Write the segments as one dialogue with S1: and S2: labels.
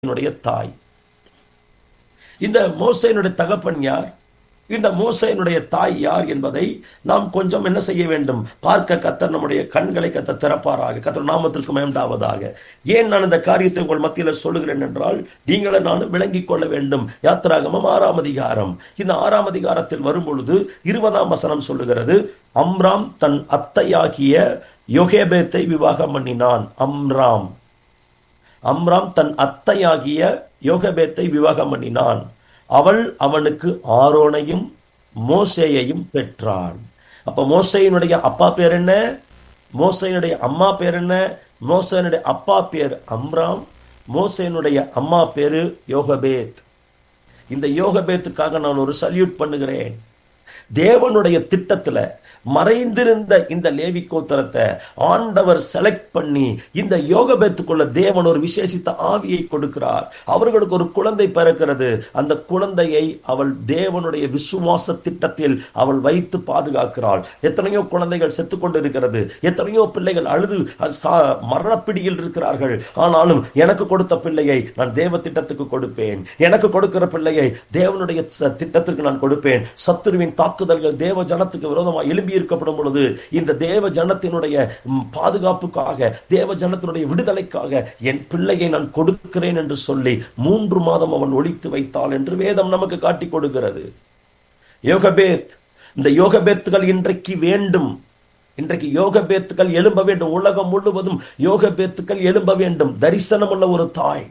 S1: மோசையினுடைய தாய் இந்த மோசையினுடைய தகப்பன் யார் இந்த மோசையினுடைய தாய் யார் என்பதை நாம் கொஞ்சம் என்ன செய்ய வேண்டும் பார்க்க கத்தர் நம்முடைய கண்களை கத்த திறப்பாராக கத்தர் நாமத்திற்கு மேம்டாவதாக ஏன் நான் இந்த காரியத்தை உங்கள் மத்தியில் சொல்லுகிறேன் என்றால் நீங்களும் நானும் விளங்கிக் கொள்ள வேண்டும் யாத்திராகமம் ஆறாம் அதிகாரம் இந்த ஆறாம் அதிகாரத்தில் வரும் பொழுது இருபதாம் வசனம் சொல்லுகிறது அம்ராம் தன் அத்தையாகிய யோகேபேத்தை விவாகம் பண்ணினான் அம்ராம் அம்ராம் தன் அத்தையாகிய யோகபேத்தை விவாகம் பண்ணினான் அவள் அவனுக்கு ஆரோனையும் மோசேயையும் பெற்றான் அப்ப மோசையினுடைய அப்பா பேர் என்ன மோசையினுடைய அம்மா பேர் என்ன மோசையினுடைய அப்பா பேர் அம்ராம் மோசையினுடைய அம்மா பேரு யோகபேத் இந்த யோகபேத்துக்காக நான் ஒரு சல்யூட் பண்ணுகிறேன் தேவனுடைய திட்டத்துல மறைந்திருந்த இந்த லேவி கோத்திரத்தை ஆண்டவர் செலக்ட் பண்ணி இந்த யோகபேத்துக்குள்ள தேவன் ஒரு விசேஷித்த ஆவியை கொடுக்கிறார் அவர்களுக்கு ஒரு குழந்தை பிறக்கிறது அந்த குழந்தையை அவள் தேவனுடைய விசுவாச திட்டத்தில் அவள் வைத்து பாதுகாக்கிறாள் எத்தனையோ குழந்தைகள் செத்து கொண்டு இருக்கிறது எத்தனையோ பிள்ளைகள் அழுது மரணப்பிடியில் இருக்கிறார்கள் ஆனாலும் எனக்கு கொடுத்த பிள்ளையை நான் தேவ திட்டத்துக்கு கொடுப்பேன் எனக்கு கொடுக்கிற பிள்ளையை தேவனுடைய திட்டத்திற்கு நான் கொடுப்பேன் சத்துருவின் தாக்குதல்கள் தேவ ஜனத்துக்கு விரோதமாக எழும்பி இருக்கப்படும் பொழுது இந்த தேவ ஜனத்தினுடைய பாதுகாப்புக்காக தேவ ஜனத்தினுடைய விடுதலைக்காக என் பிள்ளையை நான் கொடுக்கிறேன் என்று சொல்லி மூன்று மாதம் அவன் ஒழித்து வைத்தாள் என்று வேதம் நமக்கு காட்டி கொடுக்கிறது யோகபேத் இந்த யோகபேத்துகள் இன்றைக்கு வேண்டும் இன்றைக்கு யோக பேத்துக்கள் எழும்ப வேண்டும் உலகம் முழுவதும் யோக பேத்துக்கள் எழும்ப வேண்டும் தரிசனம் உள்ள ஒரு தாய்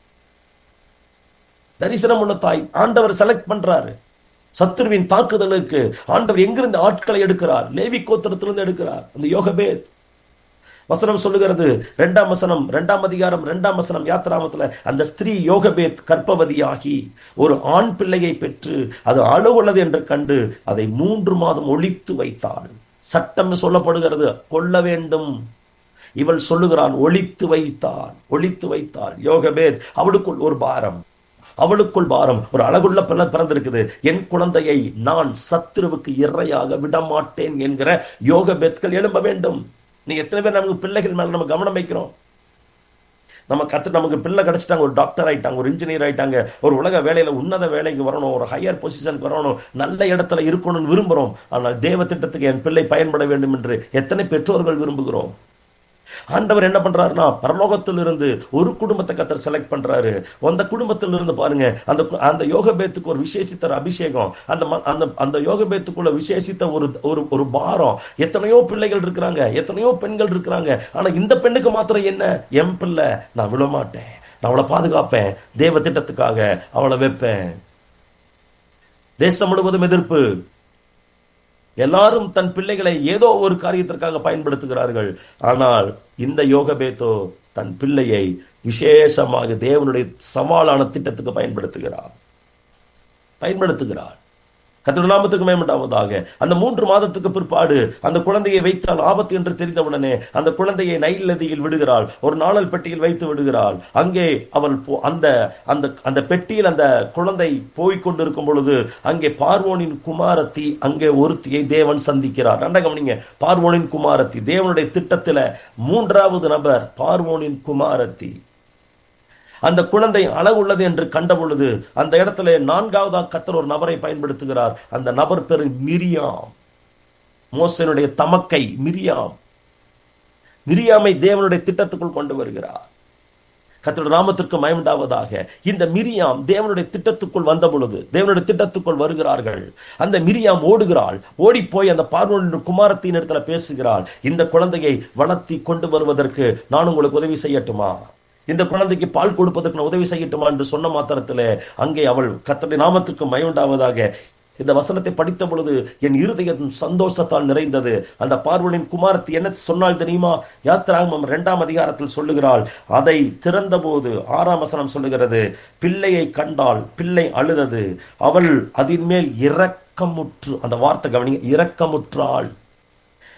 S1: தரிசனம் உள்ள தாய் ஆண்டவர் செலக்ட் பண்றாரு சத்துருவின் தாக்குதலுக்கு ஆண்டவர் எங்கிருந்து ஆட்களை எடுக்கிறார் லேவி கோத்திரத்திலிருந்து எடுக்கிறார் அந்த யோகபேத் வசனம் சொல்லுகிறது இரண்டாம் வசனம் இரண்டாம் அதிகாரம் இரண்டாம் வசனம் யாத்திராமத்துல அந்த ஸ்திரீ யோகபேத் கற்பவதியாகி ஒரு ஆண் பிள்ளையை பெற்று அது அழுவுள்ளது என்று கண்டு அதை மூன்று மாதம் ஒழித்து வைத்தாள் சட்டம் சொல்லப்படுகிறது கொல்ல வேண்டும் இவள் சொல்லுகிறான் ஒழித்து வைத்தாள் ஒழித்து வைத்தாள் யோகபேத் அவளுக்குள் ஒரு பாரம் அவளுக்குள் பாரம் ஒரு அழகுள்ள பிள்ளை பிறந்திருக்குது என் குழந்தையை நான் சத்துருவுக்கு இறையாக விடமாட்டேன் என்கிற யோக பெத்கள் எழும்ப வேண்டும் நீ எத்தனை பேர் நமக்கு பிள்ளைகள் மேல நம்ம கவனம் வைக்கிறோம் நம்ம கத்து நமக்கு பிள்ளை கிடைச்சிட்டாங்க ஒரு டாக்டர் ஆயிட்டாங்க ஒரு இன்ஜினியர் ஆயிட்டாங்க ஒரு உலக வேலையில உன்னத வேலைக்கு வரணும் ஒரு ஹையர் பொசிஷனுக்கு வரணும் நல்ல இடத்துல இருக்கணும்னு விரும்புகிறோம் ஆனால் தேவ திட்டத்துக்கு என் பிள்ளை பயன்பட வேண்டும் என்று எத்தனை பெற்றோர்கள் விரும்புகிறோம் ஆண்டவர் என்ன பண்றாருன்னா பரலோகத்தில் இருந்து ஒரு குடும்பத்தை கத்தர் செலக்ட் பண்றாரு அந்த குடும்பத்தில் இருந்து பாருங்க அந்த அந்த யோக பேத்துக்கு ஒரு விசேஷித்த அபிஷேகம் அந்த அந்த அந்த யோக பேத்துக்குள்ள விசேஷித்த ஒரு ஒரு ஒரு பாரம் எத்தனையோ பிள்ளைகள் இருக்கிறாங்க எத்தனையோ பெண்கள் இருக்கிறாங்க ஆனா இந்த பெண்ணுக்கு மாத்திரம் என்ன என் பிள்ளை நான் விட மாட்டேன் நான் அவளை பாதுகாப்பேன் தேவ திட்டத்துக்காக அவளை வைப்பேன் தேசம் முழுவதும் எதிர்ப்பு எல்லாரும் தன் பிள்ளைகளை ஏதோ ஒரு காரியத்திற்காக பயன்படுத்துகிறார்கள் ஆனால் இந்த யோகபேத்தோ தன் பிள்ளையை விசேஷமாக தேவனுடைய சவாலான திட்டத்துக்கு பயன்படுத்துகிறார் பயன்படுத்துகிறார் கத்தோட நாமத்துக்கு மேம்பட்டாவதாக அந்த மூன்று மாதத்துக்கு பிற்பாடு அந்த குழந்தையை வைத்தால் ஆபத்து என்று தெரிந்தவுடனே அந்த குழந்தையை நைல் நதியில் விடுகிறாள் ஒரு நாணல் பெட்டியில் வைத்து விடுகிறாள் அங்கே அவள் அந்த அந்த அந்த பெட்டியில் அந்த குழந்தை போய் கொண்டிருக்கும் பொழுது அங்கே பார்வோனின் குமாரத்தி அங்கே ஒருத்தியை தேவன் சந்திக்கிறார் ரெண்ட கவனிங்க பார்வோனின் குமாரத்தி தேவனுடைய திட்டத்தில் மூன்றாவது நபர் பார்வோனின் குமாரத்தி அந்த குழந்தை அழகுள்ளது என்று கண்ட பொழுது அந்த இடத்துல நான்காவதாக கத்தர் ஒரு நபரை பயன்படுத்துகிறார் அந்த நபர் பெரு மிரியாம் மோசனுடைய தமக்கை மிரியாம் மிரியாமை தேவனுடைய திட்டத்துக்குள் கொண்டு வருகிறார் கத்தோட நாமத்திற்கு மயமுண்டாவதாக இந்த மிரியாம் தேவனுடைய திட்டத்துக்குள் வந்த பொழுது தேவனுடைய திட்டத்துக்குள் வருகிறார்கள் அந்த மிரியாம் ஓடுகிறாள் ஓடி போய் அந்த பார்வனின் குமாரத்தின் இடத்துல பேசுகிறாள் இந்த குழந்தையை வளர்த்தி கொண்டு வருவதற்கு நான் உங்களுக்கு உதவி செய்யட்டுமா இந்த குழந்தைக்கு பால் கொடுப்பதற்கு நான் உதவி செய்யட்டுமா என்று சொன்ன மாத்திரத்தில் அங்கே அவள் கத்தருடைய நாமத்திற்கு மயமுண்டாவதாக இந்த வசனத்தை படித்த பொழுது என் இருதயம் சந்தோஷத்தால் நிறைந்தது அந்த பார்வனின் குமாரத்தி என்ன சொன்னால் தெரியுமா யாத்திராகமம் இரண்டாம் அதிகாரத்தில் சொல்லுகிறாள் அதை திறந்த போது ஆறாம் வசனம் சொல்லுகிறது பிள்ளையை கண்டால் பிள்ளை அழுதது அவள் அதன் மேல் இரக்கமுற்று அந்த வார்த்தை கவனிங்க இரக்கமுற்றாள்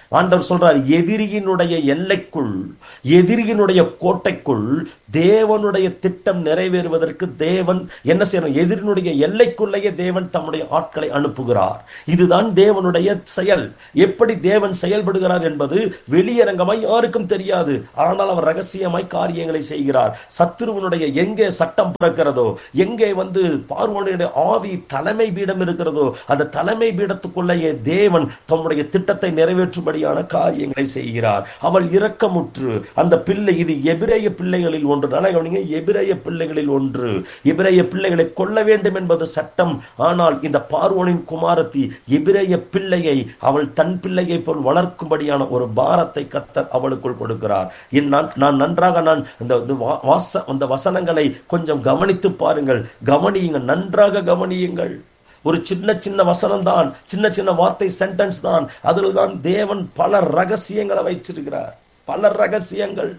S1: ஆண்டவர் சொல்றார் எதிரியினுடைய எல்லைக்குள் எதிரியினுடைய கோட்டைக்குள் தேவனுடைய திட்டம் நிறைவேறுவதற்கு தேவன் என்ன செய்யணும் எதிரினுடைய எல்லைக்குள்ளேயே தேவன் தம்முடைய ஆட்களை அனுப்புகிறார் இதுதான் தேவனுடைய செயல் எப்படி தேவன் செயல்படுகிறார் என்பது வெளியரங்கமாய் யாருக்கும் தெரியாது ஆனால் அவர் ரகசியமாய் காரியங்களை செய்கிறார் சத்துருவனுடைய எங்கே சட்டம் பிறக்கிறதோ எங்கே வந்து பார்வனுடைய ஆவி தலைமை பீடம் இருக்கிறதோ அந்த தலைமை பீடத்துக்குள்ளேயே தேவன் தம்முடைய திட்டத்தை நிறைவேற்றும்படியான காரியங்களை செய்கிறார் அவள் இரக்கமுற்று அந்த பிள்ளை இது எபிரேய பிள்ளைகளில் ஒன்று நல்லா கவனிங்க எபிரேய பிள்ளைகளில் ஒன்று எபிரேய பிள்ளைகளை கொல்ல வேண்டும் என்பது சட்டம் ஆனால் இந்த பார்வோனின் குமாரத்தி எபிரேய பிள்ளையை அவள் தன் பிள்ளையை போல் வளர்க்கும்படியான ஒரு பாரத்தை கத்தர் அவளுக்குள் கொடுக்கிறார் என் நான் நான் நன்றாக நான் இந்த இந்த வா- வாச அந்த வசனங்களை கொஞ்சம் கவனித்து பாருங்கள் கவனியுங்கள் நன்றாக கவனியுங்கள் ஒரு சின்ன சின்ன வசனம் தான் சின்ன சின்ன வார்த்தை சென்டென்ஸ் தான் அதில் தான் தேவன் பல ரகசியங்களை வைச்சிருக்கிறார் பல ரகசியங்கள்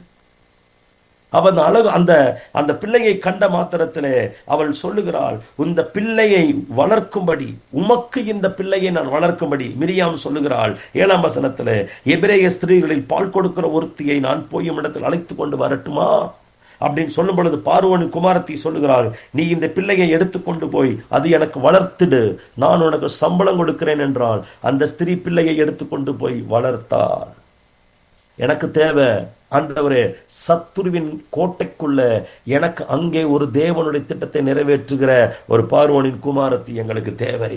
S1: அவன் அழகு அந்த அந்த பிள்ளையை கண்ட மாத்திரத்திலே அவள் சொல்லுகிறாள் இந்த பிள்ளையை வளர்க்கும்படி உமக்கு இந்த பிள்ளையை நான் வளர்க்கும்படி மிரியாம் சொல்லுகிறாள் ஏழாம் வசனத்திலே எபிரேய ஸ்திரீகளில் பால் கொடுக்கிற ஒருத்தியை நான் போய் இடத்தில் அழைத்து கொண்டு வரட்டுமா அப்படின்னு சொல்லும் பொழுது பார்வனின் குமாரத்தி சொல்லுகிறாள் நீ இந்த பிள்ளையை எடுத்துக்கொண்டு போய் அது எனக்கு வளர்த்திடு நான் உனக்கு சம்பளம் கொடுக்கிறேன் என்றால் அந்த ஸ்திரீ பிள்ளையை எடுத்துக்கொண்டு போய் வளர்த்தாள் எனக்கு தேவை ஆண்டவரே சத்துருவின் கோட்டைக்குள்ள எனக்கு அங்கே ஒரு தேவனுடைய திட்டத்தை நிறைவேற்றுகிற ஒரு பார்வோனின் குமாரத்தி எங்களுக்கு தேவை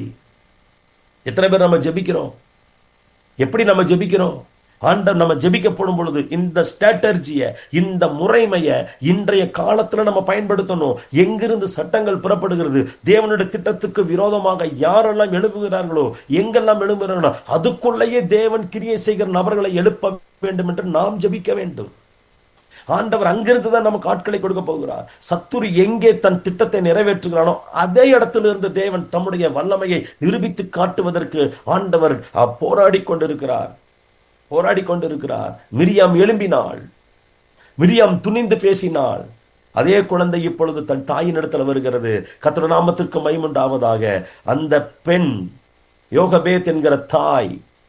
S1: எத்தனை பேர் நம்ம ஜெபிக்கிறோம் எப்படி நம்ம ஜெபிக்கிறோம் ஆண்டவர் நம்ம ஜெபிக்கப்படும் பொழுது இந்த ஸ்ட்ராட்டர்ஜிய இந்த முறைமைய இன்றைய காலத்துல நம்ம பயன்படுத்தணும் எங்கிருந்து சட்டங்கள் புறப்படுகிறது தேவனுடைய திட்டத்துக்கு விரோதமாக யாரெல்லாம் எழுப்புகிறார்களோ எங்கெல்லாம் எழுப்புகிறார்களோ அதுக்குள்ளேயே தேவன் கிரியை செய்கிற நபர்களை எழுப்ப வேண்டும் என்று நாம் ஜெபிக்க வேண்டும் ஆண்டவர் அங்கிருந்து தான் நமக்கு ஆட்களை கொடுக்க போகிறார் சத்துரு எங்கே தன் திட்டத்தை நிறைவேற்றுகிறானோ அதே இடத்திலிருந்து தேவன் தம்முடைய வல்லமையை நிரூபித்து காட்டுவதற்கு ஆண்டவர் அஹ், போராடி கொண்டிருக்கிறார் போராடி கொண்டிருக்கிறார் மிரியாம் எழும்பினாள் மிரியாம் துணிந்து பேசினாள் அதே குழந்தை இப்பொழுது தன் தாயின் இடத்துல வருகிறது கத்திர நாமத்திற்கு மைமுண்டாவதாக அந்த பெண் யோகபேத் என்கிற தாய்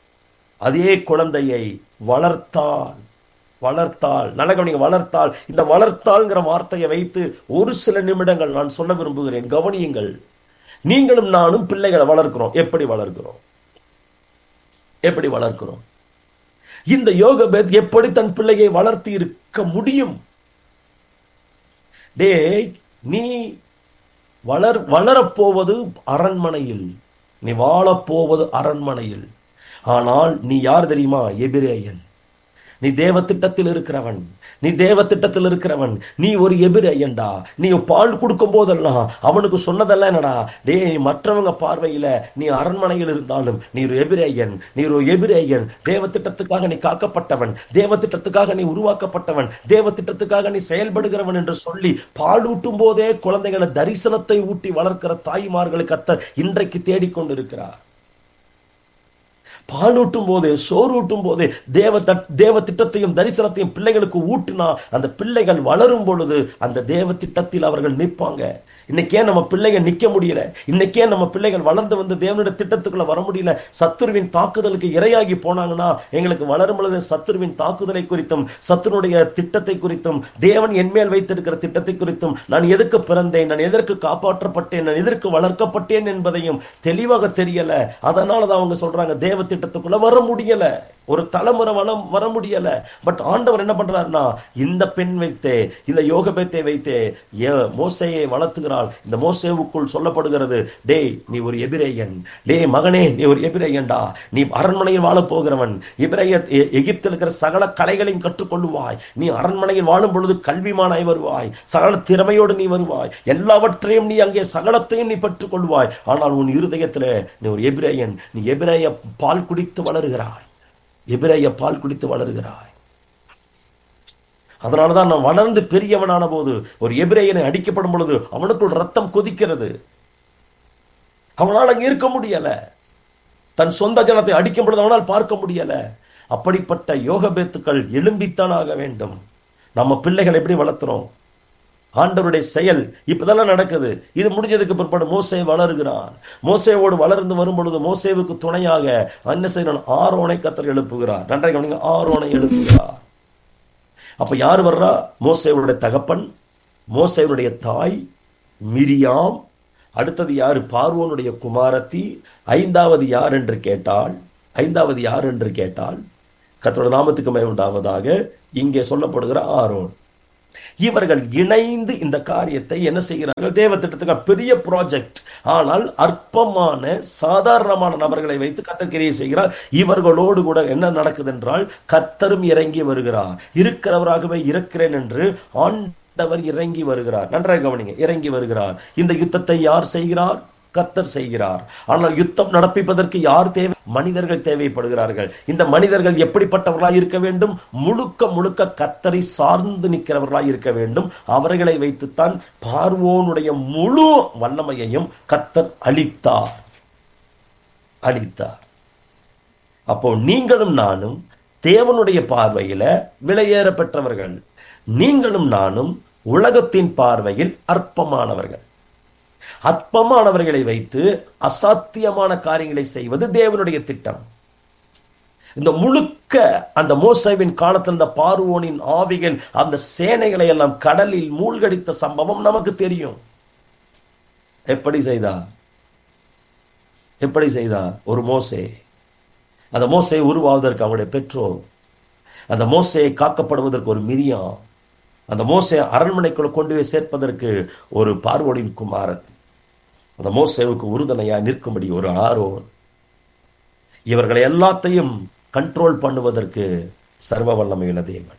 S1: அதே குழந்தையை வளர்த்தாள் வளர்த்தாள் நல்ல கவனிங்க வளர்த்தாள் இந்த வளர்த்தாள்ங்கிற வார்த்தையை வைத்து ஒரு சில நிமிடங்கள் நான் சொல்ல விரும்புகிறேன் கவனியுங்கள் நீங்களும் நானும் பிள்ளைகளை வளர்க்கிறோம் எப்படி வளர்க்கிறோம் எப்படி வளர்க்கிறோம் இந்த யோகபேத் எப்படி தன் பிள்ளையை வளர்த்தி இருக்க முடியும் டேய் நீ வளர் வளரப்போவது அரண்மனையில் நீ வாழப்போவது அரண்மனையில் ஆனால் நீ யார் தெரியுமா எபிரேயன் நீ தேவ திட்டத்தில் இருக்கிறவன் நீ தேவ திட்டத்தில் இருக்கிறவன் நீ ஒரு எபிரேயன்டா நீ பால் கொடுக்கும் போதெல்லாம் அவனுக்கு சொன்னதெல்லாம் என்னடா டேய் நீ மற்றவங்க பார்வையில நீ அரண்மனையில் இருந்தாலும் நீ ஒரு எபிரேயன் நீ ஒரு எபிரேயன் தேவ திட்டத்துக்காக நீ காக்கப்பட்டவன் தேவ திட்டத்துக்காக நீ உருவாக்கப்பட்டவன் தேவ திட்டத்துக்காக நீ செயல்படுகிறவன் என்று சொல்லி பால் ஊட்டும் போதே குழந்தைகளை தரிசனத்தை ஊட்டி வளர்க்கிற தாய்மார்களுக்கு கத்தர் இன்றைக்கு தேடிக்கொண்டிருக்கிறார் பால் ஊட்டும் போதே சோறு ஊட்டும் போதே தேவ தட்- தேவ திட்டத்தையும் தரிசனத்தையும் பிள்ளைகளுக்கு ஊட்டினா அந்த பிள்ளைகள் வளரும் பொழுது அந்த தேவ திட்டத்தில் அவர்கள் நிற்பாங்க இன்னைக்கே நம்ம பிள்ளைகள் நிக்க முடியல இன்னைக்கே நம்ம பிள்ளைகள் வளர்ந்து வந்து தேவனுடைய திட்டத்துக்குள்ள வர முடியல சத்துருவின் தாக்குதலுக்கு இரையாகி போனாங்கன்னா எங்களுக்கு வளரும் பொழுது சத்துருவின் தாக்குதலை குறித்தும் சத்துருடைய திட்டத்தை குறித்தும் தேவன் என்மேல் வைத்திருக்கிற திட்டத்தை குறித்தும் நான் எதுக்கு பிறந்தேன் நான் எதற்கு காப்பாற்றப்பட்டேன் நான் எதற்கு வளர்க்கப்பட்டேன் என்பதையும் தெளிவாக தெரியல அதனால தான் அவங்க சொல்றாங்க தேவ திட்டத்துக்குள்ள வர முடியல ஒரு தலைமுறை வளம் வர முடியல பட் ஆண்டவர் என்ன பண்றாருன்னா இந்த பெண் வைத்தே இந்த யோகபேத்தை வைத்தே ஏ- மோசேயை வளர்த்துகிறாள் இந்த மோசேவுக்குள் சொல்லப்படுகிறது டேய் நீ ஒரு எபிரேயன் டேய் மகனே நீ ஒரு எபிரேயன்டா நீ அரண்மனையில் வாழப் போகிறவன் எபிரேய எ- எகிப்தில் இருக்கிற சகல கலைகளையும் கற்றுக்கொள்ளுவாய் நீ அரண்மனையில் வாழும் பொழுது கல்விமானாய் வருவாய் சகல திறமையோடு நீ வருவாய் எல்லாவற்றையும் நீ அங்கே சகலத்தையும் நீ பெற்றுக் கொள்வாய் ஆனால் உன் இருதயத்திலே நீ ஒரு எபிரேயன் நீ எபிரேய பால் குடித்து வளருகிறாய் எபிரேய பால் குடித்து வளருகிறாய் அதனாலதான் நான் வளர்ந்து பெரியவனான போது ஒரு எபிரேயனை அடிக்கப்படும் பொழுது அவனுக்குள் ரத்தம் கொதிக்கிறது அவனால் அங்கே இருக்க முடியல தன் சொந்த ஜனத்தை அடிக்கும் பொழுது அவனால் பார்க்க முடியல அப்படிப்பட்ட யோகபேத்துக்கள் எழும்பித்தான் ஆக வேண்டும் நம்ம பிள்ளைகள் எப்படி வளர்த்துறோம் ஆண்டவருடைய செயல் இப்பதெல்லாம் நடக்குது இது முடிஞ்சதுக்கு பிற்பாடு மோசே வளருகிறான் மோசேவோடு வளர்ந்து வரும் பொழுது மோசேவுக்கு துணையாக என்ன செய்யறான் ஆரோனை கத்தர் எழுப்புகிறார் நன்றாக கவனிங்க ஆரோனை எழுப்புகிறார் அப்ப யார் வர்றா மோசேவனுடைய தகப்பன் மோசேவனுடைய தாய் மிரியாம் அடுத்தது யாரு பார்வோனுடைய குமாரத்தி ஐந்தாவது யார் என்று கேட்டால் ஐந்தாவது யார் என்று கேட்டால் கத்தோட நாமத்துக்கு உண்டாவதாக இங்கே சொல்லப்படுகிற ஆரோன் இவர்கள் இணைந்து இந்த காரியத்தை என்ன செய்கிறார்கள் தேவ திட்டத்துக்கு பெரிய ப்ராஜெக்ட் ஆனால் அற்பமான சாதாரணமான நபர்களை வைத்து கத்தர் கிரியை செய்கிறார் இவர்களோடு கூட என்ன நடக்குது என்றால் கர்த்தரும் இறங்கி வருகிறார் இருக்கிறவராகவே இருக்கிறேன் என்று ஆண்டவர் இறங்கி வருகிறார் நன்றாக கவனிங்க இறங்கி வருகிறார் இந்த யுத்தத்தை யார் செய்கிறார் கத்தர் செய்கிறார் ஆனால் யுத்தம் நடப்பிப்பதற்கு யார் தேவை மனிதர்கள் தேவைப்படுகிறார்கள் இந்த மனிதர்கள் எப்படிப்பட்டவர்களாய் இருக்க வேண்டும் முழுக்க முழுக்க கத்தரை சார்ந்து நிற்கிறவர்களாய் இருக்க வேண்டும் அவர்களை வைத்துத்தான் பார்வோனுடைய முழு வல்லமையையும் கத்தர் அளித்தார் அளித்தார் அப்போ நீங்களும் நானும் தேவனுடைய பார்வையில விலையேற பெற்றவர்கள் நீங்களும் நானும் உலகத்தின் பார்வையில் அற்பமானவர்கள் அற்பமானவர்களை வைத்து அசாத்தியமான காரியங்களை செய்வது தேவனுடைய திட்டம் இந்த முழுக்க அந்த மோசவின் காலத்தில் இந்த பார்வோனின் ஆவிகள் அந்த சேனைகளை எல்லாம் கடலில் மூழ்கடித்த சம்பவம் நமக்கு தெரியும் எப்படி செய்தார் எப்படி செய்தார் ஒரு மோசே அந்த மோசையை உருவாவதற்கு அவருடைய பெற்றோர் அந்த மோசையை காக்கப்படுவதற்கு ஒரு மிரியாம் அந்த மோசை அரண்மனைக்குள்ள கொண்டு போய் சேர்ப்பதற்கு ஒரு பார்வோனின் குமாரத்தி அந்த மோசேவுக்கு உறுதுணையா நிற்கும்படி ஒரு ஆரோன் இவர்களை எல்லாத்தையும் கண்ட்ரோல் பண்ணுவதற்கு சர்வ வல்லமையுள்ள தேவன்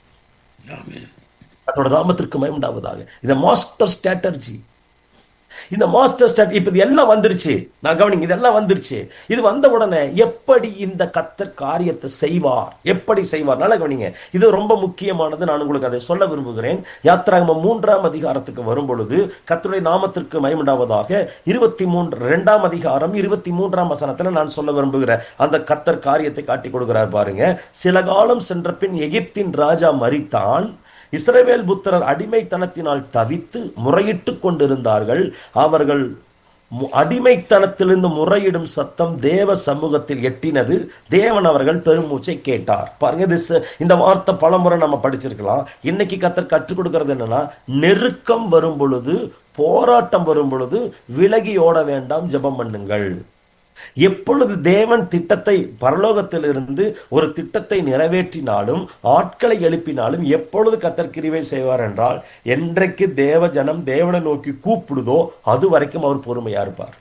S1: அதோட நாமத்திற்கு மயமுண்டாவதாக இந்த மாஸ்டர் ஸ்ட்ராட்டர்ஜி இந்த மாஸ்டர் ஸ்டாட் இப்ப இது எல்லாம் வந்துருச்சு நான் கவனிங்க இதெல்லாம் வந்துருச்சு இது வந்த உடனே எப்படி இந்த கத்தர் காரியத்தை செய்வார் எப்படி செய்வார் நல்லா கவனிங்க இது ரொம்ப முக்கியமானது நான் உங்களுக்கு அதை சொல்ல விரும்புகிறேன் யாத்திராகம மூன்றாம் அதிகாரத்துக்கு வரும் பொழுது கத்தருடைய நாமத்திற்கு மயமுண்டாவதாக இருபத்தி மூன்று இரண்டாம் அதிகாரம் இருபத்தி மூன்றாம் வசனத்துல நான் சொல்ல விரும்புகிற அந்த கத்தர் காரியத்தை காட்டி கொடுக்கிறார் பாருங்க சில காலம் சென்ற பின் எகிப்தின் ராஜா மரித்தான் இஸ்ரவேல் புத்திரர் அடிமைத்தனத்தினால் தவித்து முறையிட்டு கொண்டிருந்தார்கள் அவர்கள் அடிமைத்தனத்திலிருந்து முறையிடும் சத்தம் தேவ சமூகத்தில் எட்டினது தேவன் அவர்கள் பெருமூச்சை கேட்டார் பாருங்க this இந்த வார்த்தை பலமுறை நம்ம படிச்சிருக்கலாம் இன்னைக்கு கத்தர் கற்றுக் கொடுக்கிறது என்னன்னா நெருக்கம் வரும் பொழுது போராட்டம் வரும் பொழுது விலகி ஓட வேண்டாம் ஜெபம் பண்ணுங்கள் எப்பொழுது தேவன் திட்டத்தை பரலோகத்திலிருந்து ஒரு திட்டத்தை நிறைவேற்றினாலும் ஆட்களை எழுப்பினாலும் எப்பொழுது கத்தர் கிரிவை செய்வார் என்றால் என்றைக்கு தேவ ஜனம் தேவனை நோக்கி கூப்பிடுதோ அது வரைக்கும் அவர் பொறுமையா இருப்பார்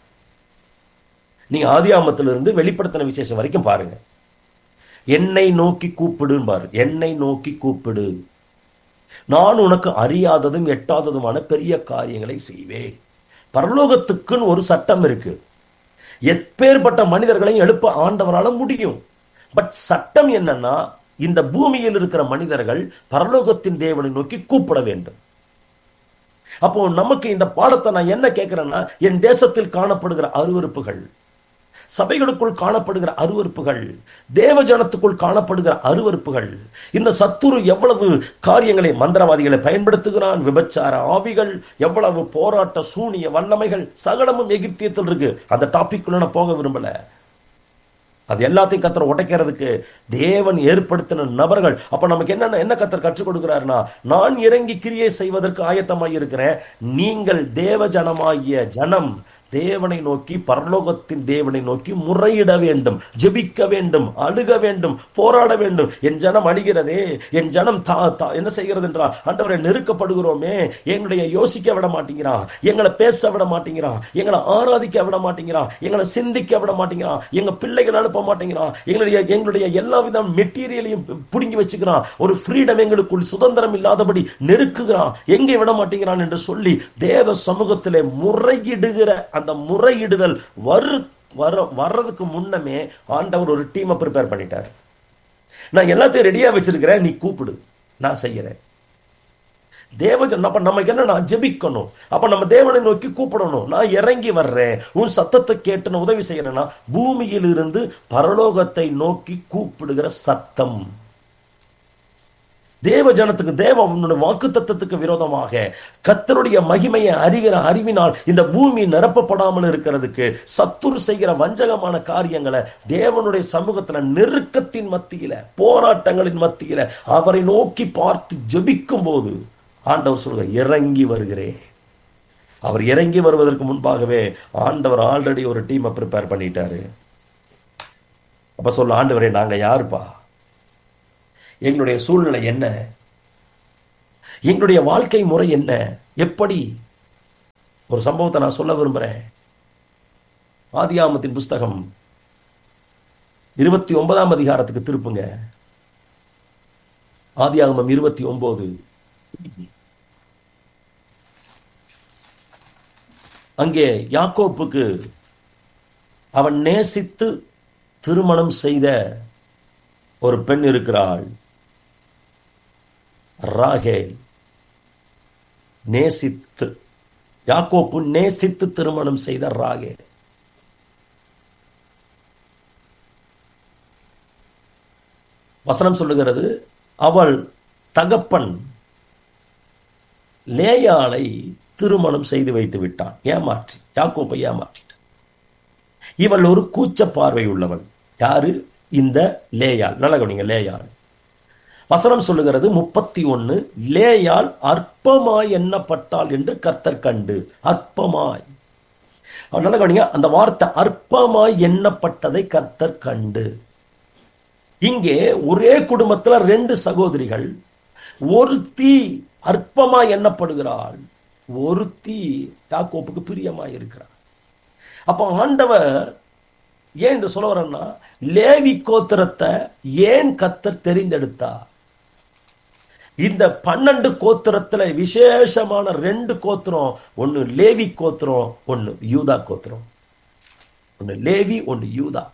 S1: நீங்க ஆதியாமத்திலிருந்து வெளிப்படுத்தின விசேஷம் வரைக்கும் பாருங்க என்னை நோக்கி கூப்பிடுன்னு பாரு என்னை நோக்கி கூப்பிடு நான் உனக்கு அறியாததும் எட்டாததுமான பெரிய காரியங்களை செய்வேன் பரலோகத்துக்குன்னு ஒரு சட்டம் இருக்கு எப்பேற்பட்ட மனிதர்களையும் எழுப்ப ஆண்டவரால முடியும் பட் சட்டம் என்னன்னா இந்த பூமியில் இருக்கிற மனிதர்கள் பரலோகத்தின் தேவனை நோக்கி கூப்பிட வேண்டும் அப்போ நமக்கு இந்த பாடத்தை நான் என்ன கேட்கிறேன்னா என் தேசத்தில் காணப்படுகிற அருவறுப்புகள் சபைகளுக்குள் காணப்படுகிற அருவறுப்புகள் தேவ ஜனத்துக்குள் காணப்படுகிற அருவறுப்புகள் இந்த சத்துரு எவ்வளவு காரியங்களை மந்திரவாதிகளை பயன்படுத்துகிறான் விபச்சார ஆவிகள் எவ்வளவு போராட்ட சூனிய வல்லமைகள் சகலமும் எகிப்தியத்தில் இருக்கு அந்த டாபிக் நான் போக விரும்பல அது எல்லாத்தையும் கத்தர் உடைக்கிறதுக்கு தேவன் ஏற்படுத்தின நபர்கள் அப்ப நமக்கு என்ன என்ன கத்தர் கற்றுக் கொடுக்கிறாருன்னா நான் இறங்கி கிரியை செய்வதற்கு ஆயத்தமாய் இருக்கிறேன் நீங்கள் தேவ ஜனமாகிய ஜனம் தேவனை நோக்கி பரலோகத்தின் தேவனை நோக்கி முறையிட வேண்டும் ஜெபிக்க வேண்டும் அழுக வேண்டும் போராட வேண்டும் என் ஜனம் அழுகிறதே என் ஜனம் தா தா என்ன செய்கிறது என்றால் ஆண்டவரை நெருக்கப்படுகிறோமே எங்களுடைய யோசிக்க விட மாட்டேங்கிறான் எங்களை பேச விட மாட்டேங்கிறான் எங்களை ஆராதிக்க விட மாட்டேங்கிறான் எங்களை சிந்திக்க விட மாட்டேங்கிறான் எங்க பிள்ளைகள் அனுப்ப மாட்டேங்கிறான் எங்களுடைய எங்களுடைய எல்லா வித மெட்டீரியலையும் பிடுங்கி வச்சுக்கிறான் ஒரு ஃப்ரீடம் எங்களுக்குள் சுதந்திரம் இல்லாதபடி நெருக்குகிறான் எங்கே விட மாட்டேங்கிறான் என்று சொல்லி தேவ சமூகத்திலே முறையிடுகிற அந்த முறையிடுதல் வரு வர வர்றதுக்கு முன்னமே ஆண்டவர் ஒரு டீமை ப்ரிப்பேர் பண்ணிட்டார் நான் எல்லாத்தையும் ரெடியா வச்சிருக்கிறேன் நீ கூப்பிடு நான் செய்யறேன் தேவஜன் அப்ப நமக்கு என்ன நான் ஜெபிக்கணும் அப்ப நம்ம தேவனை நோக்கி கூப்பிடணும் நான் இறங்கி வர்றேன் உன் சத்தத்தை கேட்டு நான் உதவி செய்யறேன்னா பூமியில் இருந்து பரலோகத்தை நோக்கி கூப்பிடுகிற சத்தம் தேவ ஜனத்துக்கு தேவ வாக்கு தத்துவத்துக்கு விரோதமாக கத்தருடைய மகிமையை அறிகிற அறிவினால் இந்த பூமி நிரப்பப்படாமல் இருக்கிறதுக்கு சத்துரு செய்கிற வஞ்சகமான காரியங்களை தேவனுடைய சமூகத்துல நெருக்கத்தின் மத்தியில போராட்டங்களின் மத்தியில அவரை நோக்கி பார்த்து ஜெபிக்கும் போது ஆண்டவர் சொல்க இறங்கி வருகிறேன் அவர் இறங்கி வருவதற்கு முன்பாகவே ஆண்டவர் ஆல்ரெடி ஒரு டீமை ப்ரிப்பேர் பண்ணிட்டாரு அப்ப சொல்ல ஆண்டவரே நாங்க யாருப்பா எங்களுடைய சூழ்நிலை என்ன எங்களுடைய வாழ்க்கை முறை என்ன எப்படி ஒரு சம்பவத்தை நான் சொல்ல விரும்புறேன் ஆதியாமத்தின் புஸ்தகம் இருபத்தி ஒன்பதாம் அதிகாரத்துக்கு திருப்புங்க ஆதியாகமம் இருபத்தி ஒன்பது அங்கே யாக்கோப்புக்கு அவன் நேசித்து திருமணம் செய்த ஒரு பெண் இருக்கிறாள் ராகேல் நேசித்து யாக்கோப்பு நேசித்து திருமணம் செய்த ராகேல் வசனம் சொல்லுகிறது அவள் தகப்பன் லேயாளை திருமணம் செய்து வைத்து விட்டான் ஏமாற்றி யாக்கோப்பை ஏமாற்றிட்டான் இவள் ஒரு கூச்ச பார்வை உள்ளவள் யாரு இந்த லேயாள் நல்ல கவனிங்க லேயாள் வசனம் சொல்லுகிறது முப்பத்தி ஒன்னு லேயால் அற்பமாய் எண்ணப்பட்டாள் என்று கர்த்தர் கண்டு அற்பமாய் நல்ல கவனிங்க அந்த வார்த்தை அற்பமாய் எண்ணப்பட்டதை கர்த்தர் கண்டு இங்கே ஒரே குடும்பத்துல ரெண்டு சகோதரிகள் ஒருத்தி அற்பமாய் எண்ணப்படுகிறாள் ஒருத்தி யாக்கோப்புக்கு பிரியமாய் இருக்கிறார் அப்போ ஆண்டவர் ஏன் இந்த சொல்ல வரேன்னா லேவி கோத்திரத்தை ஏன் கத்தர் தெரிந்தெடுத்தார் இந்த பன்னெண்டு கோத்திரத்துல விசேஷமான ரெண்டு கோத்திரம் ஒன்னு லேவி கோத்திரம் ஒன்னு யூதா கோத்திரம் ஒன்னு லேவி ஒன்னு யூதா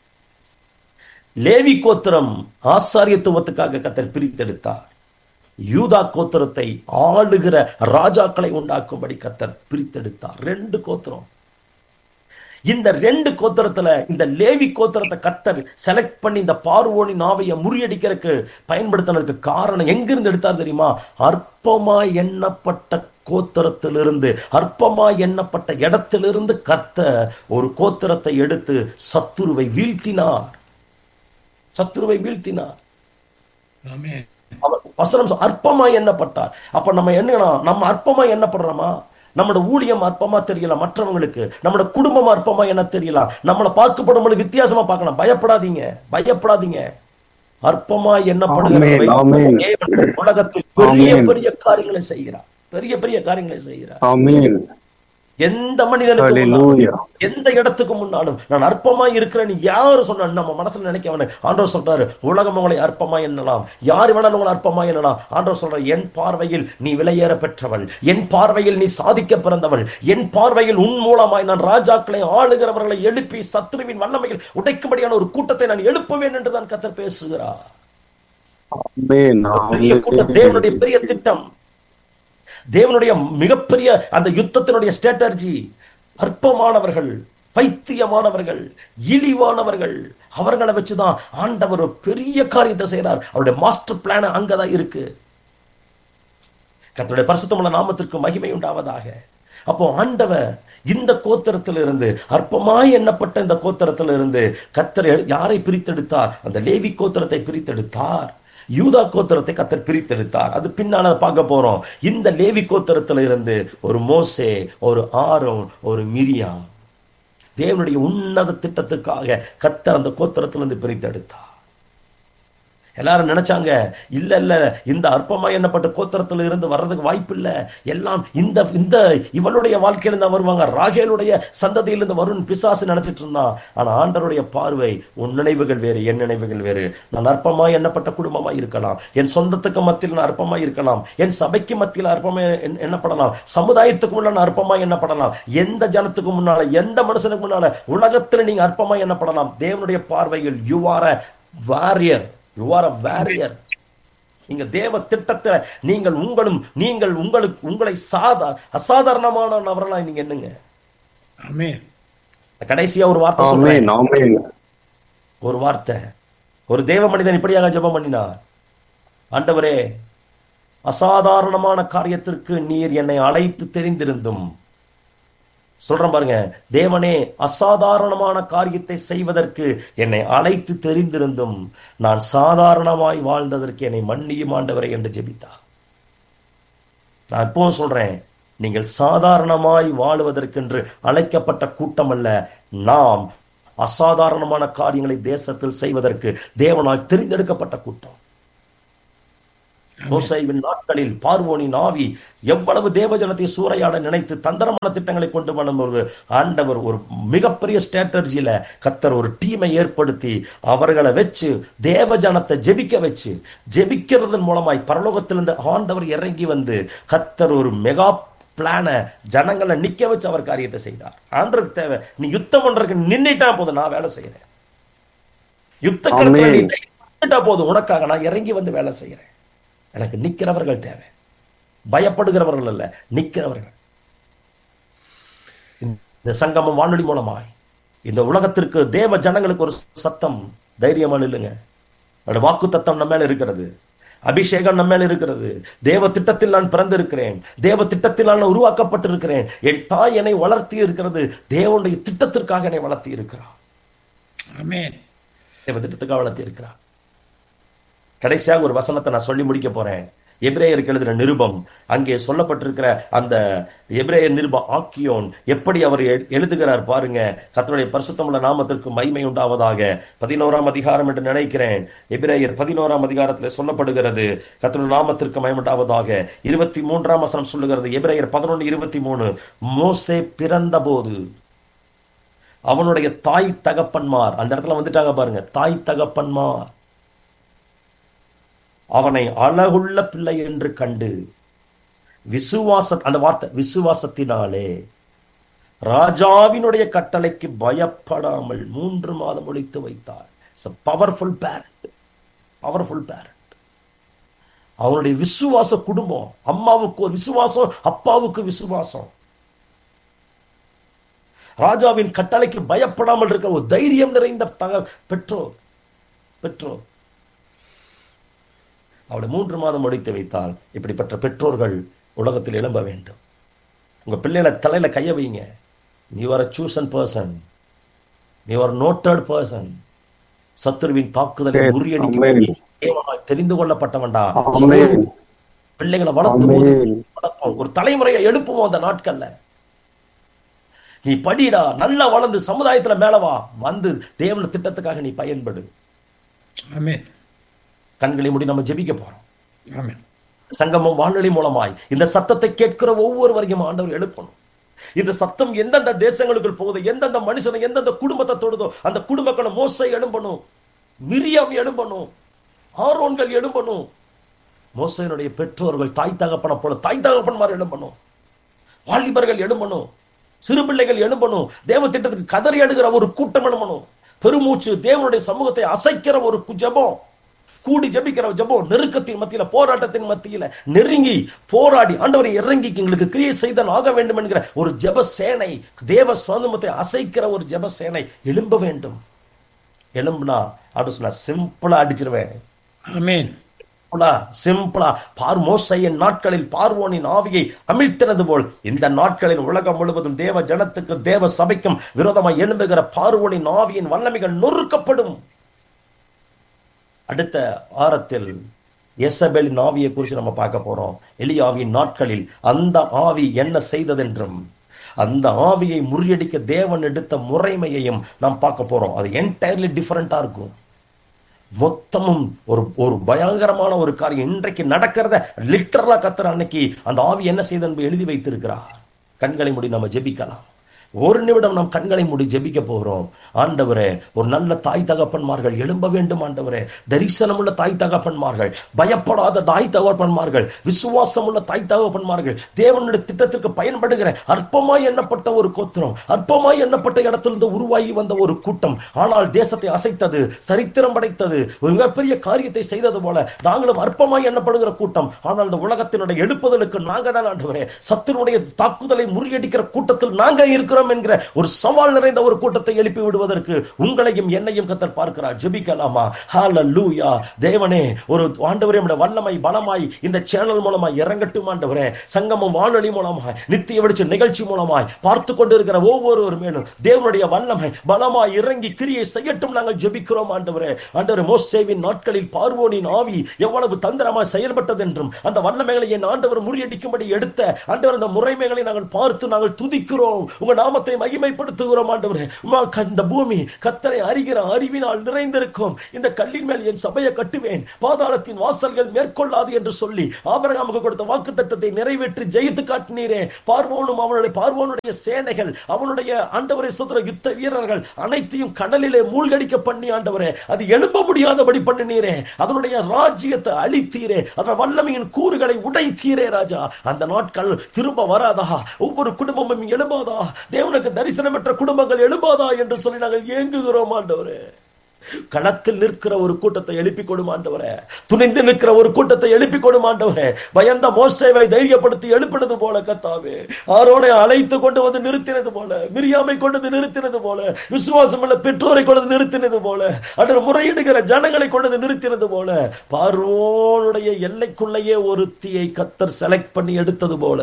S1: லேவி கோத்திரம் ஆசாரியத்துவத்துக்காக கத்தர் பிரித்தெடுத்தார் யூதா கோத்திரத்தை ஆளுகிற ராஜாக்களை உண்டாக்கும்படி கத்தர் பிரித்தெடுத்தார் ரெண்டு கோத்திரம் இந்த ரெண்டு கோத்திரத்துல இந்த லேவி கோத்திரத்தை கத்தர் செலக்ட் பண்ணி இந்த பார்வோனி நாவைய முறியடிக்கிறதுக்கு பயன்படுத்தினதுக்கு காரணம் எங்கிருந்து எடுத்தார் தெரியுமா அற்பமா எண்ணப்பட்ட கோத்திரத்திலிருந்து அற்பமா எண்ணப்பட்ட இடத்திலிருந்து கர்த்தர் ஒரு கோத்திரத்தை எடுத்து சத்துருவை வீழ்த்தினார் சத்துருவை வீழ்த்தினார்
S2: ஆமென்
S1: அவர் வசனம் அற்பமா எண்ணப்பட்டார் அப்ப நம்ம என்ன நம்ம அற்பமா எண்ணப்படுறோமா நம்மளோட ஊழியம் அற்பமா தெரியலாம் மற்றவங்களுக்கு நம்மளோட குடும்பம் அற்பமா என்ன தெரியலாம் நம்மளை பார்க்கப்படும்போது வித்தியாசமா பார்க்கலாம் பயப்படாதீங்க பயப்படாதீங்க அற்பமா எண்ணப்படுகிற
S3: ஆமென், ஆமென்.
S1: தேவன் உலகத்தில் பெரிய
S3: ஆமென்.
S1: பெரிய காரியங்களை செய்கிறார் பெரிய பெரிய காரியங்களை செய்கிறார்
S3: ஆமென்
S1: எந்த மனிதனுக்கு
S3: Hallelujah.
S1: முன்னாலும், எந்த இடத்துக்கு முன்னாலும் நான் அற்பமா இருக்கிறேன்னு யாரு சொன்ன நம்ம மனசுல நினைக்க வேணாம் ஆண்டவர் சொல்றாரு உலகம் உங்களை அற்பமா எண்ணலாம் யார் வேணாலும் உங்களை அற்பமா எண்ணலாம் ஆண்டவர் சொல்றாரு என் பார்வையில் நீ விலையேற பெற்றவள் என் பார்வையில் நீ சாதிக்க பிறந்தவள் என் பார்வையில் உன் மூலமாய் நான் ராஜாக்களை ஆளுகிறவர்களை எழுப்பி சத்ருவின் வல்லமையில் உடைக்கும்படியான ஒரு கூட்டத்தை நான் எழுப்புவேன் என்று தான் கத்தர் பேசுகிறார்
S3: ஆமென்
S1: பெரிய கூட்டம் தேவனுடைய பெரிய திட்டம் தேவனுடைய மிகப்பெரிய அந்த யுத்தத்தினுடைய ஸ்ட்ராட்டஜி அற்பமானவர்கள் பைத்தியமானவர்கள் இழிவானவர்கள் அவர்களை வச்சுதான் ஆண்டவர் ஒரு பெரிய காரியத்தை செய்றார் அவருடைய மாஸ்டர் பிளான் அங்கதான் இருக்கு கர்த்தருடைய பரிசுத்தமுள்ள நாமத்திற்கு மகிமை உண்டாவதாக அப்போ ஆண்டவர் இந்த கோத்திரத்திலிருந்து அற்பமாய் எண்ணப்பட்ட இந்த கோத்திரத்திலிருந்து கத்தர் யாரை பிரித்தெடுத்தார் அந்த லேவி கோத்திரத்தை பிரித்தெடுத்தார் யூதா கோத்திரத்தை கத்தர் பிரித்தெடுத்தார் அது பின்னால பார்க்க போறோம் இந்த லேவி கோத்திரத்துல இருந்து ஒரு மோசே ஒரு ஆரோன் ஒரு மிரியா தேவனுடைய உன்னத திட்டத்துக்காக கத்தர் அந்த கோத்திரத்திலிருந்து பிரித்தெடுத்தார் எல்லாரும் நினைச்சாங்க இல்ல இல்ல இந்த அற்பமா எண்ணப்பட்ட கோத்திரத்துல இருந்து வர்றதுக்கு வாய்ப்பு இல்ல எல்லாம் இந்த இந்த இவளுடைய வாழ்க்கையில தான் வருவாங்க ராகேலுடைய சந்ததியிலிருந்து வரும்னு பிசாசு நினைச்சிட்டு இருந்தான் ஆனா ஆண்டருடைய பார்வை உன் நினைவுகள் வேறு என் நினைவுகள் வேறு நான் அற்பமா எண்ணப்பட்ட குடும்பமா இருக்கலாம் என் சொந்தத்துக்கு மத்தியில் நான் அற்பமா இருக்கலாம் என் சபைக்கு மத்தியில் அற்பமா எண்- எண்ணப்படலாம் சமுதாயத்துக்கு முன்னால நான் அற்பமா எண்ணப்படலாம் எந்த ஜனத்துக்கு முன்னால எந்த மனுஷனுக்கு முன்னால உலகத்துல நீங்க அற்பமா எண்ணப்படலாம் தேவனுடைய பார்வையில் you are a warrior you are a warrior நீங்க தேவ திட்டத்துல நீங்கள் உங்களும் நீங்கள் உங்களுக்கு உங்களை சாதா அசாதாரணமான நபர்களா நீங்க என்னங்க
S2: ஆமென்
S1: கடைசியா ஒரு வார்த்தை சொல்றேன்
S3: ஆமென் ஆமென்
S1: ஒரு வார்த்தை ஒரு தேவ மனிதன் இப்படியாக ஜெபம் பண்ணினார் ஆண்டவரே அசாதாரணமான காரியத்திற்கு நீர் என்னை அழைத்து தெரிந்திருந்தும் சொல்றேன் பாருங்க தேவனே அசாதாரணமான காரியத்தை செய்வதற்கு என்னை அழைத்து தெரிந்திருந்தும் நான் சாதாரணமாய் வாழ்ந்ததற்கு என்னை மன்னியும் ஆண்டவரை என்று ஜெபித்தார் நான் இப்பவும் சொல்றேன் நீங்கள் சாதாரணமாய் வாழுவதற்கென்று அழைக்கப்பட்ட கூட்டம் அல்ல நாம் அசாதாரணமான காரியங்களை தேசத்தில் செய்வதற்கு தேவனால் தெரிந்தெடுக்கப்பட்ட கூட்டம் மோசைவின் நாட்களில் பார்வோனின் ஆவி எவ்வளவு தேவஜனத்தை சூறையாட நினைத்து தந்திரமான திட்டங்களை கொண்டு வரும்போது ஆண்டவர் ஒரு மிகப்பெரிய ஸ்ட்ராட்டஜியில கத்தர் ஒரு டீமை ஏற்படுத்தி அவர்களை வச்சு தேவஜனத்தை ஜெபிக்க வச்சு ஜெபிக்கிறதன் மூலமாய் பரலோகத்திலிருந்து ஆண்டவர் இறங்கி வந்து கத்தர் ஒரு மெகா பிளான ஜனங்களை நிக்க வச்சு அவர் காரியத்தை செய்தார் ஆண்டருக்கு தேவை நீ யுத்தம் பண்றதுக்கு நின்னுட்டா போதும் நான் வேலை செய்யறேன் யுத்த களத்துல நீ
S3: ஆமென்.
S1: நின்னுட்டா போதும் உனக்காக நான் இறங்கி வந்து வேலை செய்யறேன் எனக்கு நிக்கிறவர்கள் தேவை பயப்படுகிறவர்கள் அல்ல நிக்கிறவர்கள் இந்த சங்கமம் வானொலி மூலமாய் இந்த உலகத்திற்கு தேவ ஜனங்களுக்கு ஒரு சத்தம் தைரியமா நில்லுங்க அவருடைய வாக்கு தத்தம் நம்ம மேல இருக்கிறது அபிஷேகம் நம்ம மேல இருக்கிறது தேவ திட்டத்தில் நான் பிறந்திருக்கிறேன் தேவ திட்டத்தில் நான் உருவாக்கப்பட்டிருக்கிறேன் என் தாய் என்னை வளர்த்தி இருக்கிறது தேவனுடைய திட்டத்திற்காக என்னை வளர்த்தி இருக்கிறார்
S2: Amen.
S1: தேவ திட்டத்துக்காக வளர்த்தி இருக்கிறார் கடைசியாக ஒரு வசனத்தை நான் சொல்லி முடிக்க போறேன் எபிரேயருக்கு எழுதின நிருபம் அங்கே சொல்லப்பட்டிருக்கிற அந்த எபிரேயர் நிருபம் ஆக்கியோன் எப்படி அவர் எ- எழுதுகிறார் பாருங்க கர்த்தருடைய பரிசுத்தமுள்ள நாமத்திற்கு மகிமை உண்டாவதாக பதினோராம் அதிகாரம் என்று நினைக்கிறேன் எபிரேயர் பதினோராம் அதிகாரத்தில் சொல்லப்படுகிறது கர்த்தருடைய நாமத்திற்கு மகிமை உண்டாவதாக இருபத்தி மூன்றாம் வசனம் சொல்லுகிறது எபிரேயர் பதினொன்று இருபத்தி மூணு மோசே பிறந்தபோது அவனுடைய தாய் தகப்பன்மார் அந்த இடத்துல வந்துட்டாங்க பாருங்க தாய் தகப்பன்மார் அவனை அழகுள்ள பிள்ளை என்று கண்டு விசுவாச அந்த வார்த்தை விசுவாசத்தினாலே ராஜாவினுடைய கட்டளைக்கு பயப்படாமல் மூன்று மாதம் ஒழித்து வைத்தார் பவர்ஃபுல் பேரண்ட் பவர்ஃபுல் பேரண்ட் அவனுடைய விசுவாச குடும்பம் அம்மாவுக்கு ஒரு விசுவாசம் அப்பாவுக்கு விசுவாசம் ராஜாவின் கட்டளைக்கு பயப்படாமல் இருக்க ஒரு தைரியம் நிறைந்த தக பெற்றோர் பெற்றோர் அவளை மூன்று மாதம் முடித்து வைத்தால் இப்படிப்பட்ட பெற்றோர்கள் உலகத்தில் எழும்ப வேண்டும் உங்க பிள்ளைகளை தலையில கைய வைங்க நீ ஒரு சூசன் பர்சன் நீ ஒரு நோட்டட் பர்சன் சத்துருவின் தாக்குதலை
S3: Yes,
S1: முறியடிக்கும்
S3: amen.
S1: தேவனால் தெரிந்து கொள்ளப்பட்டவன்டா
S3: Amen.
S1: பிள்ளைகளை வளர்த்தும் போது
S3: Amen.
S1: வளர்ப்போம் ஒரு தலைமுறையை எழுப்புவோம் அந்த நாட்கள்ல நீ படிடா நல்லா வளர்ந்து சமுதாயத்துல மேல வா வந்து தேவன திட்டத்துக்காக நீ பயன்படு
S2: Amen.
S1: கண்களை மூடி நம்ம ஜெபிக்க போறோம்
S2: Amen.
S1: சங்கமம் வானொலி மூலமாய் இந்த சத்தத்தை கேட்கிற ஒவ்வொருவரையும் ஆண்டவர் எழுப்பணும் இந்த சத்தம் எந்தெந்த தேசங்களுக்குள் போகுதோ எந்தெந்த மனுஷனை எந்தெந்த குடும்பத்தை தொடுதோ அந்த குடும்பங்களை மோசை எழும்பணும் மிரியாம் எழும்பணும் ஆரோன்கள் எழும்பணும் மோசையினுடைய பெற்றோர்கள் தாய் தகப்பனை போல தாய் தகப்பன்மார் எழும்பணும் வாலிபர்கள் எழும்பணும் சிறு பிள்ளைகள் எழும்பணும் தேவ திட்டத்துக்கு கதறி அடுகிற ஒரு கூட்டம் எழும்பணும் பெருமூச்சு தேவனுடைய சமூகத்தை அசைக்கிற ஒரு கு- ஜெபம் கூடி ஜெபிக்கிற ஜெபம் நெருக்கத்தின் மத்தியில போராட்டத்தின் மத்தியில நெருங்கி போராடி ஆண்டவரை இறங்கி எங்களுக்கு கிரியை செய்தான் ஆக வேண்டும் என்கிற ஒரு ஜெப சேனை தேவ சுவாதமத்தை அசைக்கிற ஒரு ஜெப சேனை எழும்ப வேண்டும் எழும்புனா அப்படின்னு சொன்னா சிம்பிளா அடிச்சிருவேன்
S2: Amen.
S1: சிம்பிளா சிம்பிளா பார் மோசையின் நாட்களில் பார்வோனின் ஆவியை அமிழ்த்தினது போல் இந்த நாட்களில் உலகம் முழுவதும் தேவ ஜனத்துக்கு தேவ சபைக்கும் விரோதமாய் எழும்புகிற பார்வோனின் ஆவியின் வல்லமைகள் நொறுக்கப்படும் அடுத்த ஆரத்தில் எசபெலின் ஆவியை குறித்து நம்ம பார்க்க போறோம் எலியாவின் நாட்களில் அந்த ஆவி என்ன செய்ததென்றும் அந்த ஆவியை முறியடிக்க தேவன் எடுத்த முறைமையையும் நாம் பார்க்க போறோம் அது என்டையர்லி டிஃபரெண்டா இருக்கும் மொத்தமும் ஒரு ஒரு பயங்கரமான ஒரு காரியம் இன்றைக்கு நடக்கிறத லிட்டரலா கத்துற அன்னைக்கு அந்த ஆவி என்ன செய்து என்பதை எழுதி வைத்திருக்கிறார் கண்களை மூடி நம்ம ஜெபிக்கலாம் ஒரு நிமிடம் நாம் கண்களை மூடி ஜெபிக்க போகிறோம் ஆண்டவரே ஒரு நல்ல தாய் தகப்பன்மார்கள் எழும்ப வேண்டும் ஆண்டவரே தரிசனமுள்ள தாய் தகப்பன்மார்கள் பயப்படாத தாய் தகப்பன்மார்கள் விசுவாசமுள்ள தாய் தகப்பன்மார்கள் தேவனுடைய திட்டத்திற்கு பயன்படுகிற அற்பமாய் எண்ணப்பட்ட ஒரு கோத்திரம் அற்பமாய் எண்ணப்பட்ட இடத்திலிருந்து உருவாகி வந்த ஒரு கூட்டம் ஆனால் தேசத்தை அசைத்தது சரித்திரம் படைத்தது ஒரு மிகப்பெரிய காரியத்தை செய்தது போல நாங்களும் அற்பமாய் எண்ணப்படுகிற கூட்டம் ஆனால் இந்த உலகத்தினுடைய எழுப்புதலுக்கு நாங்க தான் ஆண்டவரே சத்துருடைய தாக்குதலை முறியடிக்கிற கூட்டத்தில் நாங்க இருக்கிறோம் ஜெபிக்கிறோம் என்கிற ஒரு சவால் நிறைந்த ஒரு கூட்டத்தை எழுப்பி விடுவதற்கு உங்களையும் என்னையும் கத்தர் பார்க்கிறார் ஜெபிக்கலாமா ஹalleluya தேவனே ஒரு ஆண்டவரே நம்முடைய வல்லமை பலமாய் இந்த சேனல் மூலமாய் இறங்கட்டும் ஆண்டவரே சங்கமம் வானொலி மூலமாய் நித்திய வெளிச்ச நிகழ்ச்சி மூலமாய் பார்த்து கொண்டிருக்கிற ஒவ்வொருவர் மேலும் தேவனுடைய வல்லமை பலமாய் இறங்கி கிரியை செய்யட்டும் நாங்கள் ஜெபிக்கிறோம் ஆண்டவரே ஆண்டவர் மோசேவின் நாட்களில் பார்வோனின் ஆவி எவ்வளவு தந்திரமாய் செயல்பட்டது என்றும் அந்த வல்லமைகளை என் ஆண்டவர் முறியடிக்கும்படி எடுத்த ஆண்டவர் அந்த முறைமைகளை நாங்கள் பார்த்து நாங்கள் துதிக்கிறோம் உங்க நாமத்தை மகிமைப்படுத்துகிறோம் ஆண்டவரே உம்மா க- இந்த பூமி கத்தரை அறிகிற அறிவினால் நிறைந்திருக்கும் இந்த கல்லின் மேல் என் சபையை கட்டுவேன் பாதாளத்தின் வாசல்கள் மேற்கொள்ளாது என்று சொல்லி ஆபரகாமுக்கு கொடுத்த வாக்கு தத்தத்தை நிறைவேற்றி ஜெயித்து காட்டினீரே பார்வோனும் அவனுடைய பார்வோனுடைய சேனைகள் அவனுடைய ஆண்டவரை சுதந்திர யுத்த வீரர்கள் அனைத்தையும் கடலிலே மூழ்கடிக்க பண்ணி ஆண்டவரே அது எழும்ப முடியாதபடி பண்ணினீரே அதனுடைய ராஜ்யத்தை அழித்தீரே அதன் வல்லமையின் கூறுகளை உடைத்தீரே ராஜா அந்த நாட்கள் திரும்ப வராதா ஒவ்வொரு குடும்பமும் எழும்பாதா தேவனுக்கு தரிசனமற்ற குடும்பங்கள் எழும்பாதா என்று சொல்லி நாங்கள் ஏங்குகிறோம் ஆண்டவரே களத்தில் நிற்கிற ஒரு கூட்டத்தை எழுப்பி கொடுமாண்டவரே துணிந்து நிற்கிற ஒரு கூட்டத்தை எழுப்பி கொடுமாண்டவரே பயந்த மோசேவை தைரியப்படுத்தி எழுப்பினது போல கத்தாவே ஆரோனை அழைத்து கொண்டு வந்து நிறுத்தினது போல மிரியாமை கொண்டு வந்து நிறுத்தினது போல விசுவாசம் உள்ள பெற்றோரை கொண்டு வந்து நிறுத்தினது போல அன்று முறையிடுகிற ஜனங்களை கொண்டு வந்து நிறுத்தினது போல பார்வோனுடைய எல்லைக்குள்ளேயே ஒருத்தியை கத்தர் செலக்ட் பண்ணி எடுத்தது போல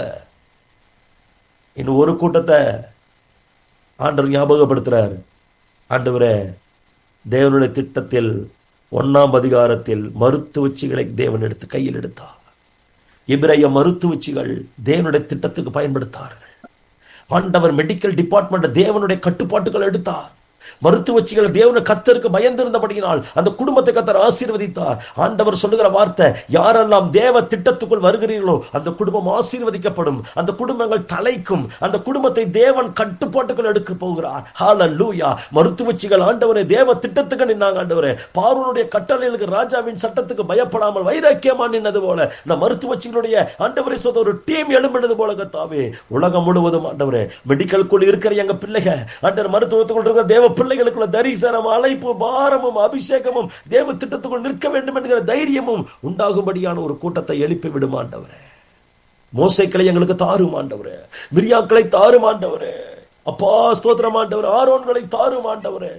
S1: இன்னும் ஒரு கூட்டத்தை ஆண்டவர் ஞாபகப்படுத்துறார் ஆண்டவரே தேவனுடைய திட்டத்தில் ஒன்னாம் அதிகாரத்தில் மருத்துவச்சிகளை தேவன் எடுத்து கையில் எடுத்தார் இபிரைய மருத்துவச்சிகள் தேவனுடைய திட்டத்துக்கு பயன்படுத்தார்கள் ஆண்டவர் மெடிக்கல் டிபார்ட்மெண்ட் தேவனுடைய கட்டுப்பாட்டுகள் எடுத்தார் மருத்துவச்சிகள் தேவன கத்தருக்கு பயந்திருந்தபடியினால் அந்த குடும்பத்தை கத்தர் ஆசீர்வதித்தார் ஆண்டவர் சொல்லுகிற வார்த்தை யாரெல்லாம் தேவ திட்டத்துக்குள் வருகிறீர்களோ அந்த குடும்பம் ஆசீர்வதிக்கப்படும் அந்த குடும்பங்கள் தலைக்கும் அந்த குடும்பத்தை தேவன் கட்டுப்பாட்டுக்குள் எடுக்க போகிறார் ஹalleluya மருத்துவச்சிகள் ஆண்டவரே தேவ திட்டத்துக்கு நின்னாங்க ஆண்டவரே பார்வனுடைய கட்டளைகளுக்கு ராஜாவின் சட்டத்துக்கு பயப்படாமல் வைராக்கியமா நின்னது போல இந்த மருத்துவச்சிகளுடைய ஆண்டவரை சொந்த ஒரு டீம் எழும்பினது போல கத்தாவே உலகம் முழுவதும் ஆண்டவரே மெடிக்கலுக்குள் இருக்கிற எங்க பிள்ளைங்க ஆண்டவர் மருத்துவத்துக்குள் இருக்கிற தேவ பிள்ளைகளுக்குள்ள தரிசனம் அழைப்பு பாரமும் அபிஷேகமும் தேவ திட்டத்துக்குள் நிற்க வேண்டும் என்கிற தைரியமும் உண்டாகும்படியான ஒரு கூட்டத்தை எழுப்பி விடும் ஆண்டவரே மோசைக்களை எங்களுக்கு தாரும் ஆண்டவரே மிரியாக்களை தாரும் ஆண்டவரே அப்பா ஸ்தோத்திரம் ஆண்டவர் ஆரோன்களை தாரும் ஆண்டவரே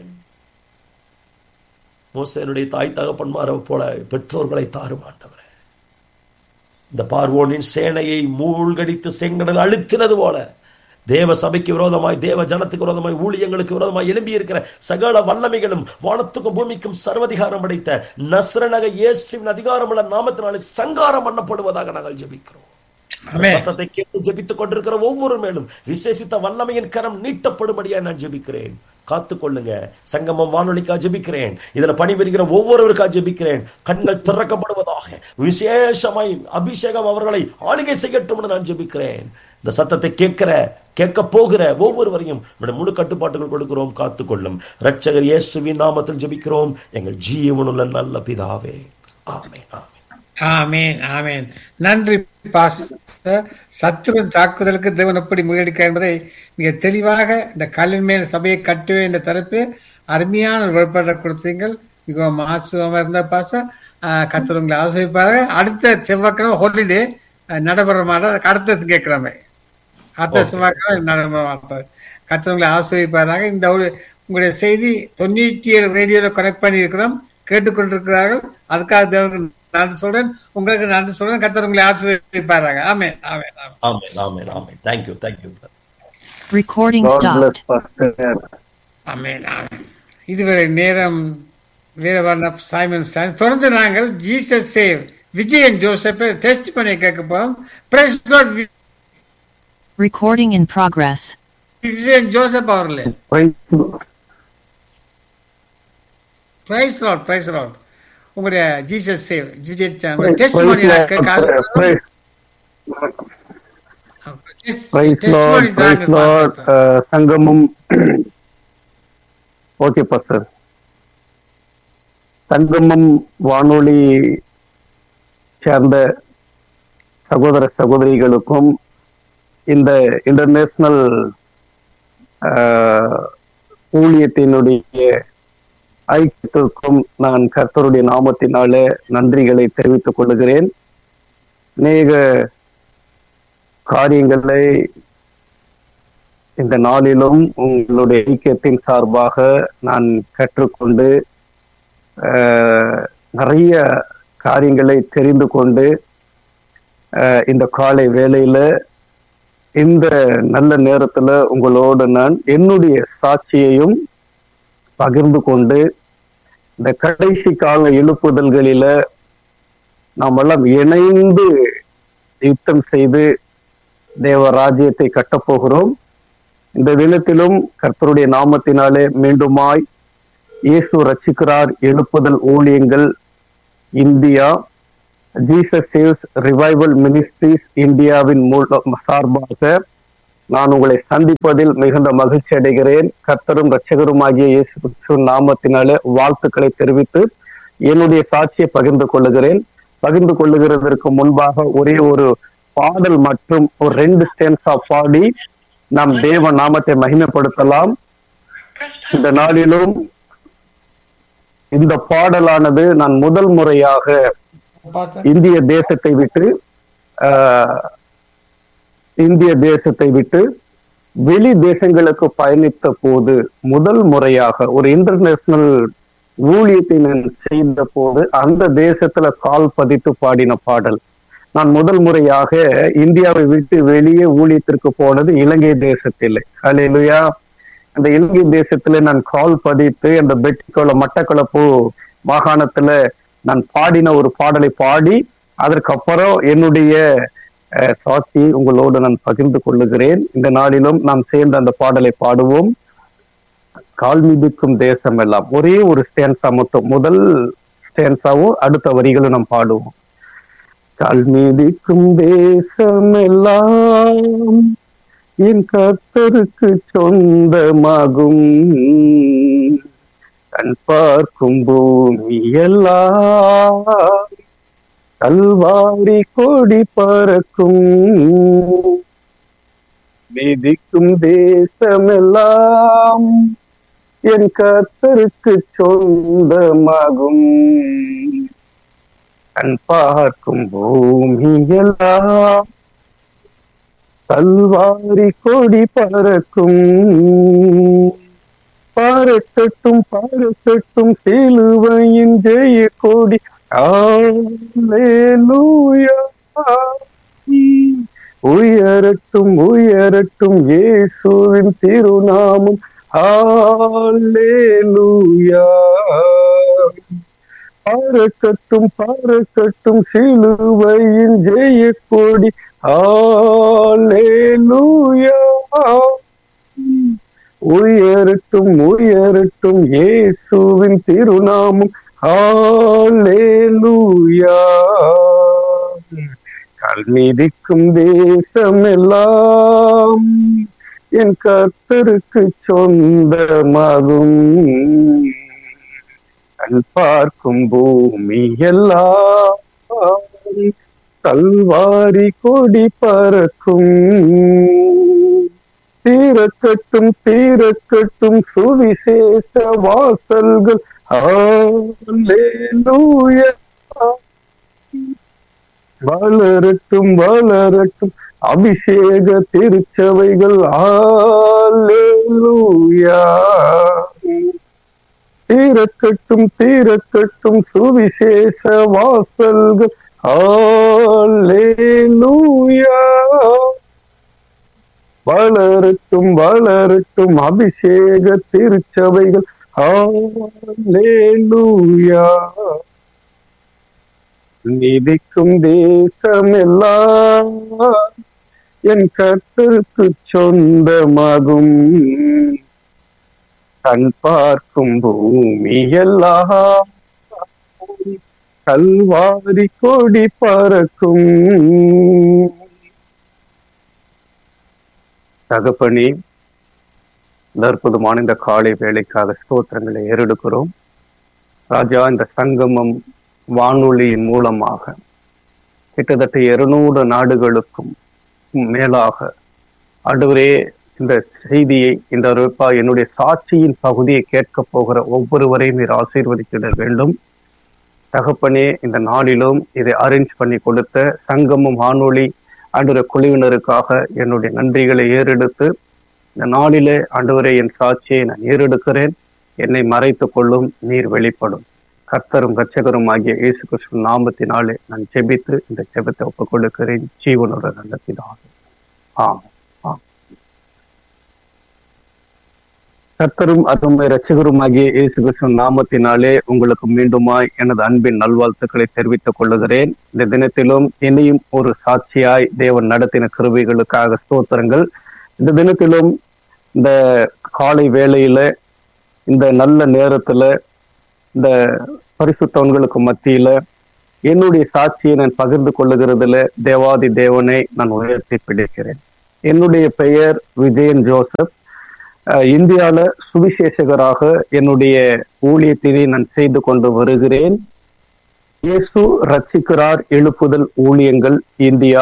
S1: மோசையனுடைய தாய் தகப்பன்மாரை போல பெற்றோர்களை தாரும் ஆண்டவரே இந்த பார்வோனின் சேனையை மூழ்கடித்து செங்கடல் அழுத்தினது போல தேவ சபைக்கு விரோதமாய் தேவ ஜனத்துக்கு விரோதமாய் ஊழியங்களுக்கு விரோதமாய் எழும்பி இருக்கிற சகல வல்லமைகளும் வானத்துக்கும் பூமிக்கும் சர்வதிகாரம் அடைத்த நஸ்ரனக இயேசுவின் அதிகாரமுள்ள நாமத்தினாலே சங்காரம் பண்ணப்படுவதாக நாங்கள் ஜெபிக்கிறோம்
S2: ஆமென்.
S1: சத்தத்தை கேட்டு ஜெபித்துக் கொண்டிருக்கிற ஒவ்வொரு மேலும் விசேஷித்த வல்லமையின் கரம் நீட்டப்படும்படியா நான் ஜெபிக்கிறேன் காத்துக் கொள்ளுங்க சங்கமம் வானொலிக்கா ஜெபிக்கிறேன் இதுல பணிபுரிகிற ஒவ்வொருவருக்கா ஜெபிக்கிறேன் கண்கள் திறக்கப்படுவதாக விசேஷமாய் அபிஷேகம் அவர்களை ஆளுகை செய்யட்டும் என்று நான் ஜெபிக்கிறேன் இந்த சத்தத்தை கேட்கிற கேட்க போகிற ஒவ்வொருவரையும் நம்முடைய முழு கட்டுப்பாட்டுகள் கொடுக்கிறோம் காத்துக்கொள்ளும் ரட்சகர் இயேசுவின் நாமத்தில் ஜெபிக்கிறோம் எங்கள் ஜீவனுள்ள நல்ல பிதாவே ஆமென் ஆமென்
S2: ஆமேன் ஆமேன் நன்றி பாஸ்டர் சத்துருவின் தாக்குதலுக்கு தேவன் எப்படி முயற்சிக்க என்பதை மிக தெளிவாக இந்த கல்லின் மேல் சபையை கட்டுவே என்ற தலைப்பு அருமையான ஒரு வெளிப்பாட்டை கொடுத்தீங்கள் மிகவும் ஆசுவமாக இருந்த பாச கத்தர் உங்களை ஆசிரிப்பாரு அடுத்த செவ்வாய்க்கிழமை ஹோலிடே நடைபெற மாட்டார் அடுத்த திங்கட்கிழமை அடுத்த செவ்வாய்க்கிழமை நடைபெற மாட்டார் கத்தர் உங்களை ஆசிரிப்பாராக இந்த ஒரு உங்களுடைய செய்தி தொண்ணூற்றி ஏழு ரேடியோவில் கனெக்ட் பண்ணி இருக்கிறோம் கேட்டுக்கொண்டிருக்கிறார்கள் அதுக்காக தேவனுக்கு நன்றி சொல்றேன் உங்களுக்கு நன்றி சொல்றேன் கத்தர் உங்களை ஆசிரியப்பாராங்க ஆமே ஆமே ஆமே
S1: amen amen amen thank you thank you
S4: Recording
S3: God bless
S4: stopped.
S3: Pastor.
S2: Amen amen இதுவரை நேரம் வீரவர்ண சைமன் ஸ்டாலின் தொடர்ந்து நாங்கள் ஜீசஸ் சேவ் விஜயன் ஜோசப்பை டெஸ்ட் பண்ணி கேட்க போறோம் praise Lord
S4: Recording in progress.
S2: Vijayan Joseph அவர்களே
S3: Praise the Lord.
S2: Praise Lord praise Lord உங்களுடைய Jesus save Vijay
S3: Praise
S2: test
S3: Lord.
S2: பண்ணி
S3: Praise- Praise Lord. Praise Lord. Uh, Sangamam okay pastor Sangamam வானொலி சேர்ந்த சகோதர சகோதரிகளுக்கும் இந்த இன்டர்நேஷனல் ஊழியத்தினுடைய ஐக்கியத்திற்கும் நான் கர்த்தருடைய நாமத்தினாலே நன்றிகளை தெரிவித்துக் கொள்கிறேன் அநேக காரியங்களை இந்த நாளிலும் உங்களுடைய ஐக்கியத்தின் சார்பாக நான் கற்றுக்கொண்டு ஆஹ், நிறைய காரியங்களை தெரிந்து கொண்டு ஆஹ், இந்த காலை வேளையில இந்த நல்ல நேரத்துல உங்களோடு நான் என்னுடைய சாட்சியையும் பகிர்ந்து கொண்டு இந்த கடைசி கால எழுப்புதல்களில நாம் எல்லாம் இணைந்து யுத்தம் செய்து தேவ ராஜ்யத்தை கட்டப்போகிறோம் இந்த தினத்திலும் கர்த்தருடைய நாமத்தினாலே மீண்டுமாய் இயேசு ரட்சிக்கிறார் எழுப்புதல் ஊழியங்கள் India Jesus Saves Revival Ministries இந்தியாவின் மூலம் சார்பாக நான் உங்களை சந்திப்பதில் மிகுந்த மகிழ்ச்சி அடைகிறேன் கர்த்தரும் ரட்சகருமாகிய இயேசு கிறிஸ்துவின் நாமத்தினாலே வாழ்த்துக்களை தெரிவித்து என்னுடைய சாட்சியை பகிர்ந்து கொள்ளுகிறேன் பகிர்ந்து கொள்ளுகிறதற்கு முன்பாக ஒரே ஒரு பாடல் மற்றும் ஒரு ரெண்டு ஸ்டென்ஸ் ஆஃப் பாடி நாம் தேவ நாமத்தை மகிமைப்படுத்தலாம் இந்த நாளிலும் இந்த பாடலானது நான் முதல் முறையாக
S2: பாஸ்டர்
S3: இந்திய தேசத்தை விட்டு ஆஹ், இந்திய தேசத்தை விட்டு வெளி தேசங்களுக்கு பயணித்த போது முதல் முறையாக ஒரு இன்டர்நேஷனல் ஊழியத்தை நான் செய்த போது அந்த தேசத்துல கால் பதித்து பாடின பாடல் நான் முதல் முறையாக இந்தியாவை விட்டு வெளியே ஊழியத்திற்கு போனது இலங்கை தேசத்தில் ஹalleluya அந்த இலங்கை தேசத்துல நான் கால் பதித்து அந்த பெட்டிக்கோள மட்டக்களப்பு மாகாணத்துல நான் பாடின ஒரு பாடலை பாடி அதற்கப்புறம் என்னுடைய அஹ், சாட்சியை உங்களோடு நான் பகிர்ந்து கொள்ளுகிறேன் இந்த நாளிலும் நாம் சேர்ந்து அந்த பாடலை பாடுவோம் கால் மிதிக்கும் தேசம் எல்லாம் ஒரே ஒரு ஸ்டேன்ஸா மட்டும் முதல் ஸ்டேன்ஸாவும் அடுத்த வரிகளும் நாம் பாடுவோம் கால் மிதிக்கும் தேசம் எல்லாம் என் கர்த்தருக்கு சொந்தமாகும் கண் பார்க்கும் பூமி எல்லாம் கல்வாரி கொடி பறக்கும் மிதிக்கும் தேசமெல்லாம் என் கர்த்தருக்கு சொந்தமாகும் கண் பார்க்கும் பூமி எல்லாம் கல்வாரி கொடி பறக்கும் பறக்கட்டும் பறக்கட்டும் சிலுவையின் ஜெய கொடி ஆலேலூயா உயரட்டும் உயரட்டும் இயேசுவின் திருநாமம் ஆலேலூயா பறக்கட்டும் பறக்கட்டும் சிலுவையின் ஜெய கொடி ஆலேலூயா உயரட்டும் உயரட்டும் இயேசுவின் திருநாமம் ஹalleluya கால் மிதிக்கும் தேசம் எல்லாம் என் கர்த்தருக்கு சொந்தமாகும் கண் பார்க்கும் பூமி எல்லாம் கல்வாரி கொடி பறக்கும் தீரக்கட்டும் தீரக்கட்டும் சுவிசேஷ வாசல்கள் ஹalleluya வளரட்டும் வளரட்டும் அபிஷேக திருச்சபைகள் ஹalleluya தீரக்கட்டும் தீரக்கட்டும் சுவிசேஷ வாசல்கள் ஹalleluya வளரட்டும் வளரட்டும் அபிஷேக திருச்சபைகள் ஹalleluya நீதிக்கும் தேசம் எல்லாம் என் கர்த்தருக்கு சொந்தமாகும் கண் பார்க்கும் பூமி எல்லாம் கல்வாரி கொடி பறக்கும் தகப்பனே இந்த அற்புதமான இந்த காலை வேலைக்காக ஸ்தோத்திரங்களை ஏறெடுக்கிறோம் ராஜா இந்த சங்கமம் வானொலியின் மூலமாக கிட்டத்தட்ட இருநூறு நாடுகளுக்கும் மேலாக ஆண்டவரே இந்த செய்தியை இந்த ரூபா என்னுடைய சாட்சியின் பகுதியை கேட்க போகிற ஒவ்வொருவரையும் நீர் ஆசீர்வதித்திட வேண்டும் தகப்பனே இந்த நாளிலும் இதை அரேஞ்ச் பண்ணி கொடுத்த சங்கமம் வானொலி ஆண்டுற குழுவினருக்காக என்னுடைய நன்றிகளை ஏறெடுத்து இந்த நாளிலே ஆண்டவரே என் சாட்சியை நான் ஏறெடுக்கிறேன் என்னை மறைத்துக் கொள்ளும் நீர் வெளிப்படும் கர்த்தரும் ரட்சகரும் ஆகிய இயேசு கிறிஸ்து நாமத்தினாலே நான் ஜெபித்து இந்த ஜெபத்தை ஒப்புக் கொடுக்கிறேன் ஜீவனோட நல்ல பிதாவே ஆம் ஆம் கர்த்தரும் அருமை ரட்சகருமாகிய இயேசு கிறிஸ்து நாமத்தினாலே உங்களுக்கு மீண்டுமாய் எனது அன்பின் நல்வாழ்த்துக்களை தெரிவித்துக் கொள்ளுகிறேன் இந்த தினத்திலும் இனியும் ஒரு சாட்சியாய் தேவன் நடத்தின கிருபைகளுக்காக ஸ்தோத்திரங்கள் இந்த தினத்திலும் இந்த காலை வேளையில இந்த நல்ல நேரத்துல இந்த பரிசுத்தவன்களுக்கு மத்தியில என்னுடைய சாட்சியை நான் பகிர்ந்து கொள்ளுகிறதுல தேவாதி தேவனை நான் உயர்த்தி பிடிக்கிறேன் என்னுடைய பெயர் விஜயன் ஜோசப் அஹ், இந்தியால சுவிசேஷகராக என்னுடைய ஊழியத்தினை நான் செய்து கொண்டு வருகிறேன் இயேசு ரட்சிக்கிறார் எழுப்புதல் ஊழியங்கள் India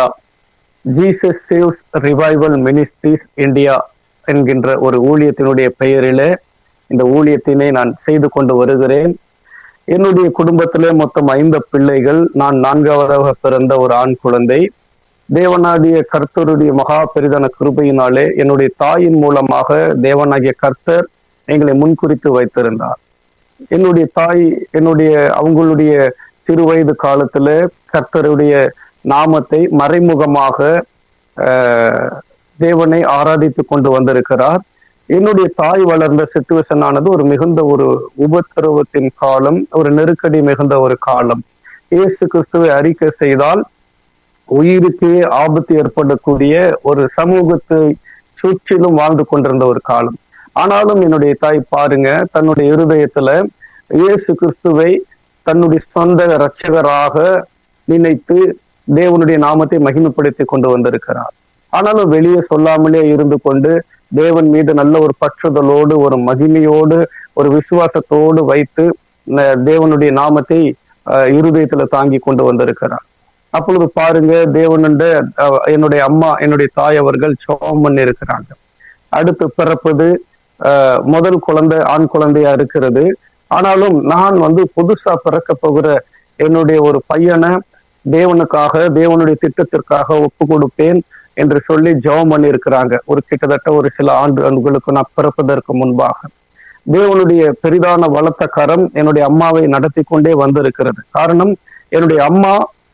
S3: Jesus Saves Revival Ministries India என்கின்ற ஒரு ஊழியத்தினுடைய பெயரிலே இந்த ஊழியத்தினை நான் செய்து கொண்டு வருகிறேன் என்னுடைய குடும்பத்திலே மொத்தம் ஐந்து பிள்ளைகள் நான் நான்காவதாக பிறந்த ஒரு ஆண் குழந்தை தேவனாகிய கர்த்தருடைய மகா பெரிதான கிருபையினாலே என்னுடைய தாயின் மூலமாக தேவனாகிய கர்த்தர் எங்களை முன்குறித்து வைத்திருந்தார் என்னுடைய தாய் என்னுடைய அவங்களுடைய சிறு வயது காலத்துல கர்த்தருடைய நாமத்தை மறைமுகமாக ஆஹ், தேவனை ஆராதித்து கொண்டு வந்திருக்கிறார் என்னுடைய தாய் வளர்ந்த சிச்சுவேஷன் ஆனது ஒரு மிகுந்த ஒரு உபத்திரவத்தின் காலம் ஒரு நெருக்கடி மிகுந்த ஒரு காலம் இயேசு கிறிஸ்துவை அறிக்கை செய்தால் உயிருக்கே ஆபத்து ஏற்படக்கூடிய ஒரு சமூகத்தை சுற்றிலும் வாழ்ந்து கொண்டிருந்த ஒரு காலம் ஆனாலும் என்னுடைய தாய் பாருங்க தன்னுடைய இருதயத்துல இயேசு கிறிஸ்துவை தன்னுடைய சொந்த இரட்சகராக நினைத்து தேவனுடைய நாமத்தை மகிமைப்படுத்தி கொண்டு வந்திருக்கிறார் ஆனாலும் வெளியே சொல்லாமலே இருந்து கொண்டு தேவன் மீது நல்ல ஒரு பற்றுதலோடு ஒரு மகிமையோடு ஒரு விசுவாசத்தோடு வைத்து ந- தேவனுடைய நாமத்தை அஹ், இருதயத்துல தாங்கி கொண்டு வந்திருக்கிறார் அப்பொழுது பாருங்க தேவனுண்ட அஹ், என்னுடைய அம்மா என்னுடைய தாய் அவர்கள் சோம் பண்ணி இருக்கிறாங்க அடுத்து பிறப்பது அஹ், முதல் குழந்தை ஆண் குழந்தையா இருக்கிறது ஆனாலும் நான் வந்து புதுசா பிறக்க போகிற என்னுடைய ஒரு பையனை தேவனுக்காக தேவனுடைய திட்டத்திற்காக ஒப்பு கொடுப்பேன் என்று சொல்லி ஜெபம் பண்ணி இருக்கிறாங்க ஒரு கிட்டத்தட்ட ஒரு சில ஆண்டு ஆண்டுகளுக்கு நான் பிறப்பதற்கு முன்பாக தேவனுடைய பெரிதான வளர்த்த கரம் என்னுடைய அம்மாவை நடத்தி கொண்டே வந்திருக்கிறது காரணம் என்னுடைய அம்மா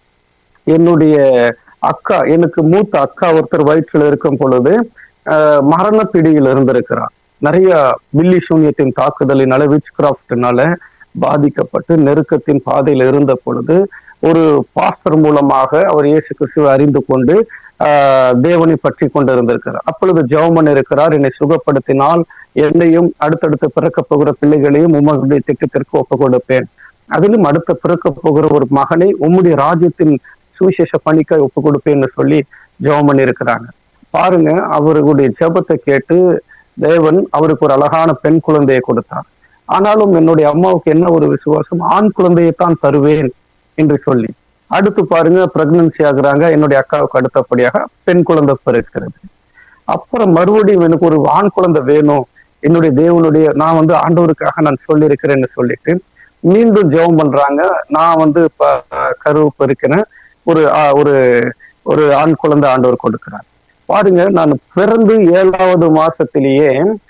S3: என்னுடைய அக்கா எனக்கு மூத்த அக்கா ஒருத்தர் வயிற்றில் இருக்கும் பொழுது ஆஹ், மரண பிடியில் இருந்திருக்கிறார் நிறைய பில்லி சூன்யத்தின் தாக்குதலினால விச் கிராஃப்ட்னால பாதிக்கப்பட்டு நெருக்கத்தின் பாதையில் இருந்த பொழுது ஒரு பாஸ்டர் மூலமாக அவர் இயேசு கிறிஸ்துவை அறிந்து கொண்டு ஆஹ், தேவனை பற்றி கொண்டு இருந்திருக்கிறார் அப்பொழுது ஜெவமன் இருக்கிறார் என்னை சுகப்படுத்தினால் என்னையும் அடுத்தடுத்து பிறக்க போகிற பிள்ளைகளையும் உமது திட்டத்திற்கு ஒப்பு கொடுப்பேன் அதிலும் அடுத்த பிறக்க போகிற ஒரு மகனை உம்முடைய ராஜ்யத்தின் சுவிசேஷ பணிக்காய் ஒப்பு கொடுப்பேன்னு சொல்லி ஜெபம் பண்ணி இருக்கிறாங்க பாருங்க அவர்களுடைய ஜெபத்தை கேட்டு தேவன் அவருக்கு ஒரு அழகான பெண் குழந்தையை கொடுத்தார் ஆனாலும் என்னுடைய அம்மாவுக்கு என்ன ஒரு விசுவாசம் ஆண் குழந்தையைத்தான் தருவேன் என்று சொல்லி அடுத்து பாருங்க பிரெக்னன்சி ஆகுறாங்க என்னுடைய அக்காவுக்கு அடுத்தபடியாக பெண் குழந்தை பிறக்கிறது அப்புறம் மறுபடியும் எனக்கு ஒரு ஆண் குழந்தை வேணும் என்னுடைய தேவனுடைய நான் வந்து ஆண்டவருக்காக நான் சொல்லியிருக்கிறேன்னு சொல்லிட்டு மீண்டும் ஜெபம் பண்றாங்க நான் வந்து இப்ப கருவு பெருக்கிறேன் ஒரு ஆ- ஒரு ஒரு ஆண் குழந்தை ஆண்டவர் கொடுக்கிறார் பாருங்க நான் பிறந்து ஏழாவது மாசத்திலேயே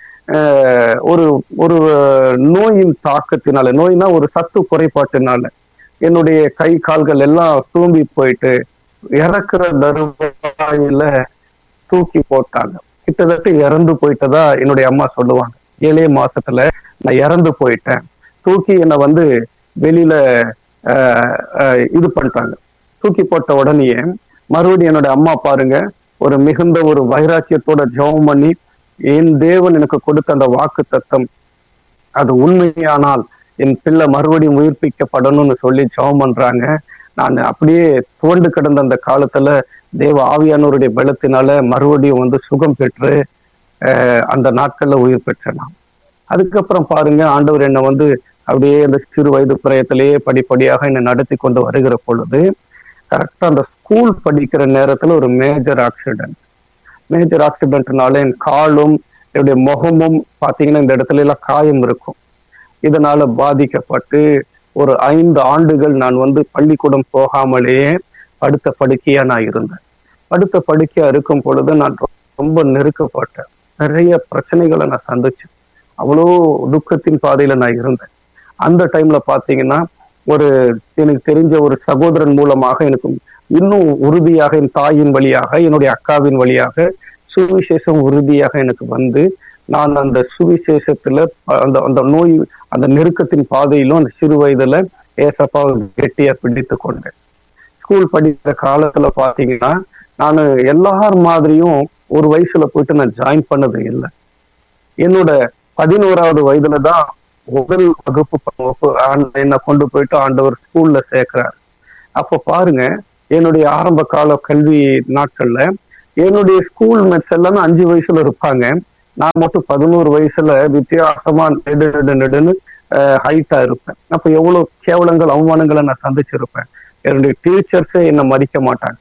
S3: அஹ், ஒரு ஒரு நோயின் தாக்கத்தினால நோய்னா ஒரு சத்து குறைபாட்டினால என்னுடைய கை கால்கள் எல்லாம் தூம்பி போயிட்டு இறக்குற தருவாயில தூக்கி போட்டாங்க கிட்டத்தட்ட இறந்து போயிட்டதா என்னுடைய அம்மா சொல்லுவாங்க ஏழே மாசத்துல நான் இறந்து போயிட்டேன் தூக்கி என்னை வந்து வெளியில ஆஹ், ஆஹ், இது பண்ணிட்டாங்க தூக்கி போட்ட உடனேயே மறுபடியும் என்னோட அம்மா பாருங்க ஒரு மிகுந்த ஒரு வைராக்கியத்தோட ஜெபம் பண்ணி என் தேவன் எனக்கு கொடுத்த அந்த வாக்கு தத்தம் அது உண்மையானால் என் பிள்ளை மறுபடியும் உயிர்ப்பிக்கப்படணும்னு சொல்லி ஜெபம் பண்றாங்க நான் அப்படியே துவண்டு கிடந்த அந்த காலத்துல தேவ ஆவியானவருடைய பலத்தினால மறுபடியும் வந்து சுகம் பெற்று ஆஹ், அந்த நாட்கள்ல உயிர் பெற்றேன் நான் அதுக்கப்புறம் பாருங்க ஆண்டவர் என்னை வந்து அப்படியே அந்த சிறு வயது பிரயத்திலேயே படிப்படியாக என்னை நடத்தி கொண்டு வருகிற பொழுது கரெக்டா அந்த ஸ்கூல் படிக்கிற நேரத்துல ஒரு மேஜர் ஆக்சிடென்ட் மேஜர் ஆக்சிடென்ட்னால என் காலும் என்னுடைய முகமும் பாத்தீங்கன்னா இந்த இடத்துல எல்லாம் காயம் இருக்கும் இதனால பாதிக்கப்பட்டு ஒரு ஐந்து ஆண்டுகள் நான் வந்து பள்ளிக்கூடம் போகாமலேயே படுத்த படுக்கையா நான் இருந்தேன் படுத்த படுக்கையா இருக்கும் பொழுது நான் ரொம்ப நெருக்கப்பட்டேன் நிறைய பிரச்சனைகளை நான் சந்திச்சேன் அவ்வளோ துக்கத்தின் பாதையில நான் இருந்தேன் அந்த டைம்ல பாத்தீங்கன்னா ஒரு எனக்கு தெரிஞ்ச ஒரு சகோதரன் மூலமாக எனக்கு இன்னும் உறுதியாக என் தாயின் வழியாக என்னுடைய அக்காவின் வழியாக சுவிசேஷம் உறுதியாக எனக்கு வந்து நான் அந்த சுவிசேஷத்துல அ- அந்த அந்த நோய் அந்த நெருக்கத்தின் பாதையிலும் அந்த சிறு வயதுல ஏசப்பாவை கெட்டியா பிடித்து கொண்டேன் ஸ்கூல் படிக்கிற காலத்துல பாத்தீங்கன்னா நான் எல்லார் மாதிரியும் ஒரு வயசுல போயிட்டு நான் ஜாயின் பண்ணது இல்லை என்னோட பதினோராவது வயதுல தான் முதல் வகுப்பு வகுப்பு ஆண்டு என்னை கொண்டு போயிட்டு ஆண்டவர் ஸ்கூல்ல சேர்க்கிறார் அப்ப பாருங்க என்னுடைய ஆரம்ப கால கல்வி நாட்கள்ல என்னுடைய ஸ்கூல் மேட்ஸ் எல்லாமே அஞ்சு வயசுல இருப்பாங்க நான் மட்டும் பதினோரு வயசுல வித்தியாசமா நெடு நெடு நெடுன்னு ஹைட்டா இருப்பேன் அப்ப எவ்வளவு கேவலங்கள் அவமானங்களை நான் சந்திச்சிருப்பேன் என்னுடைய டீச்சர்ஸே என்னை மதிக்க மாட்டாங்க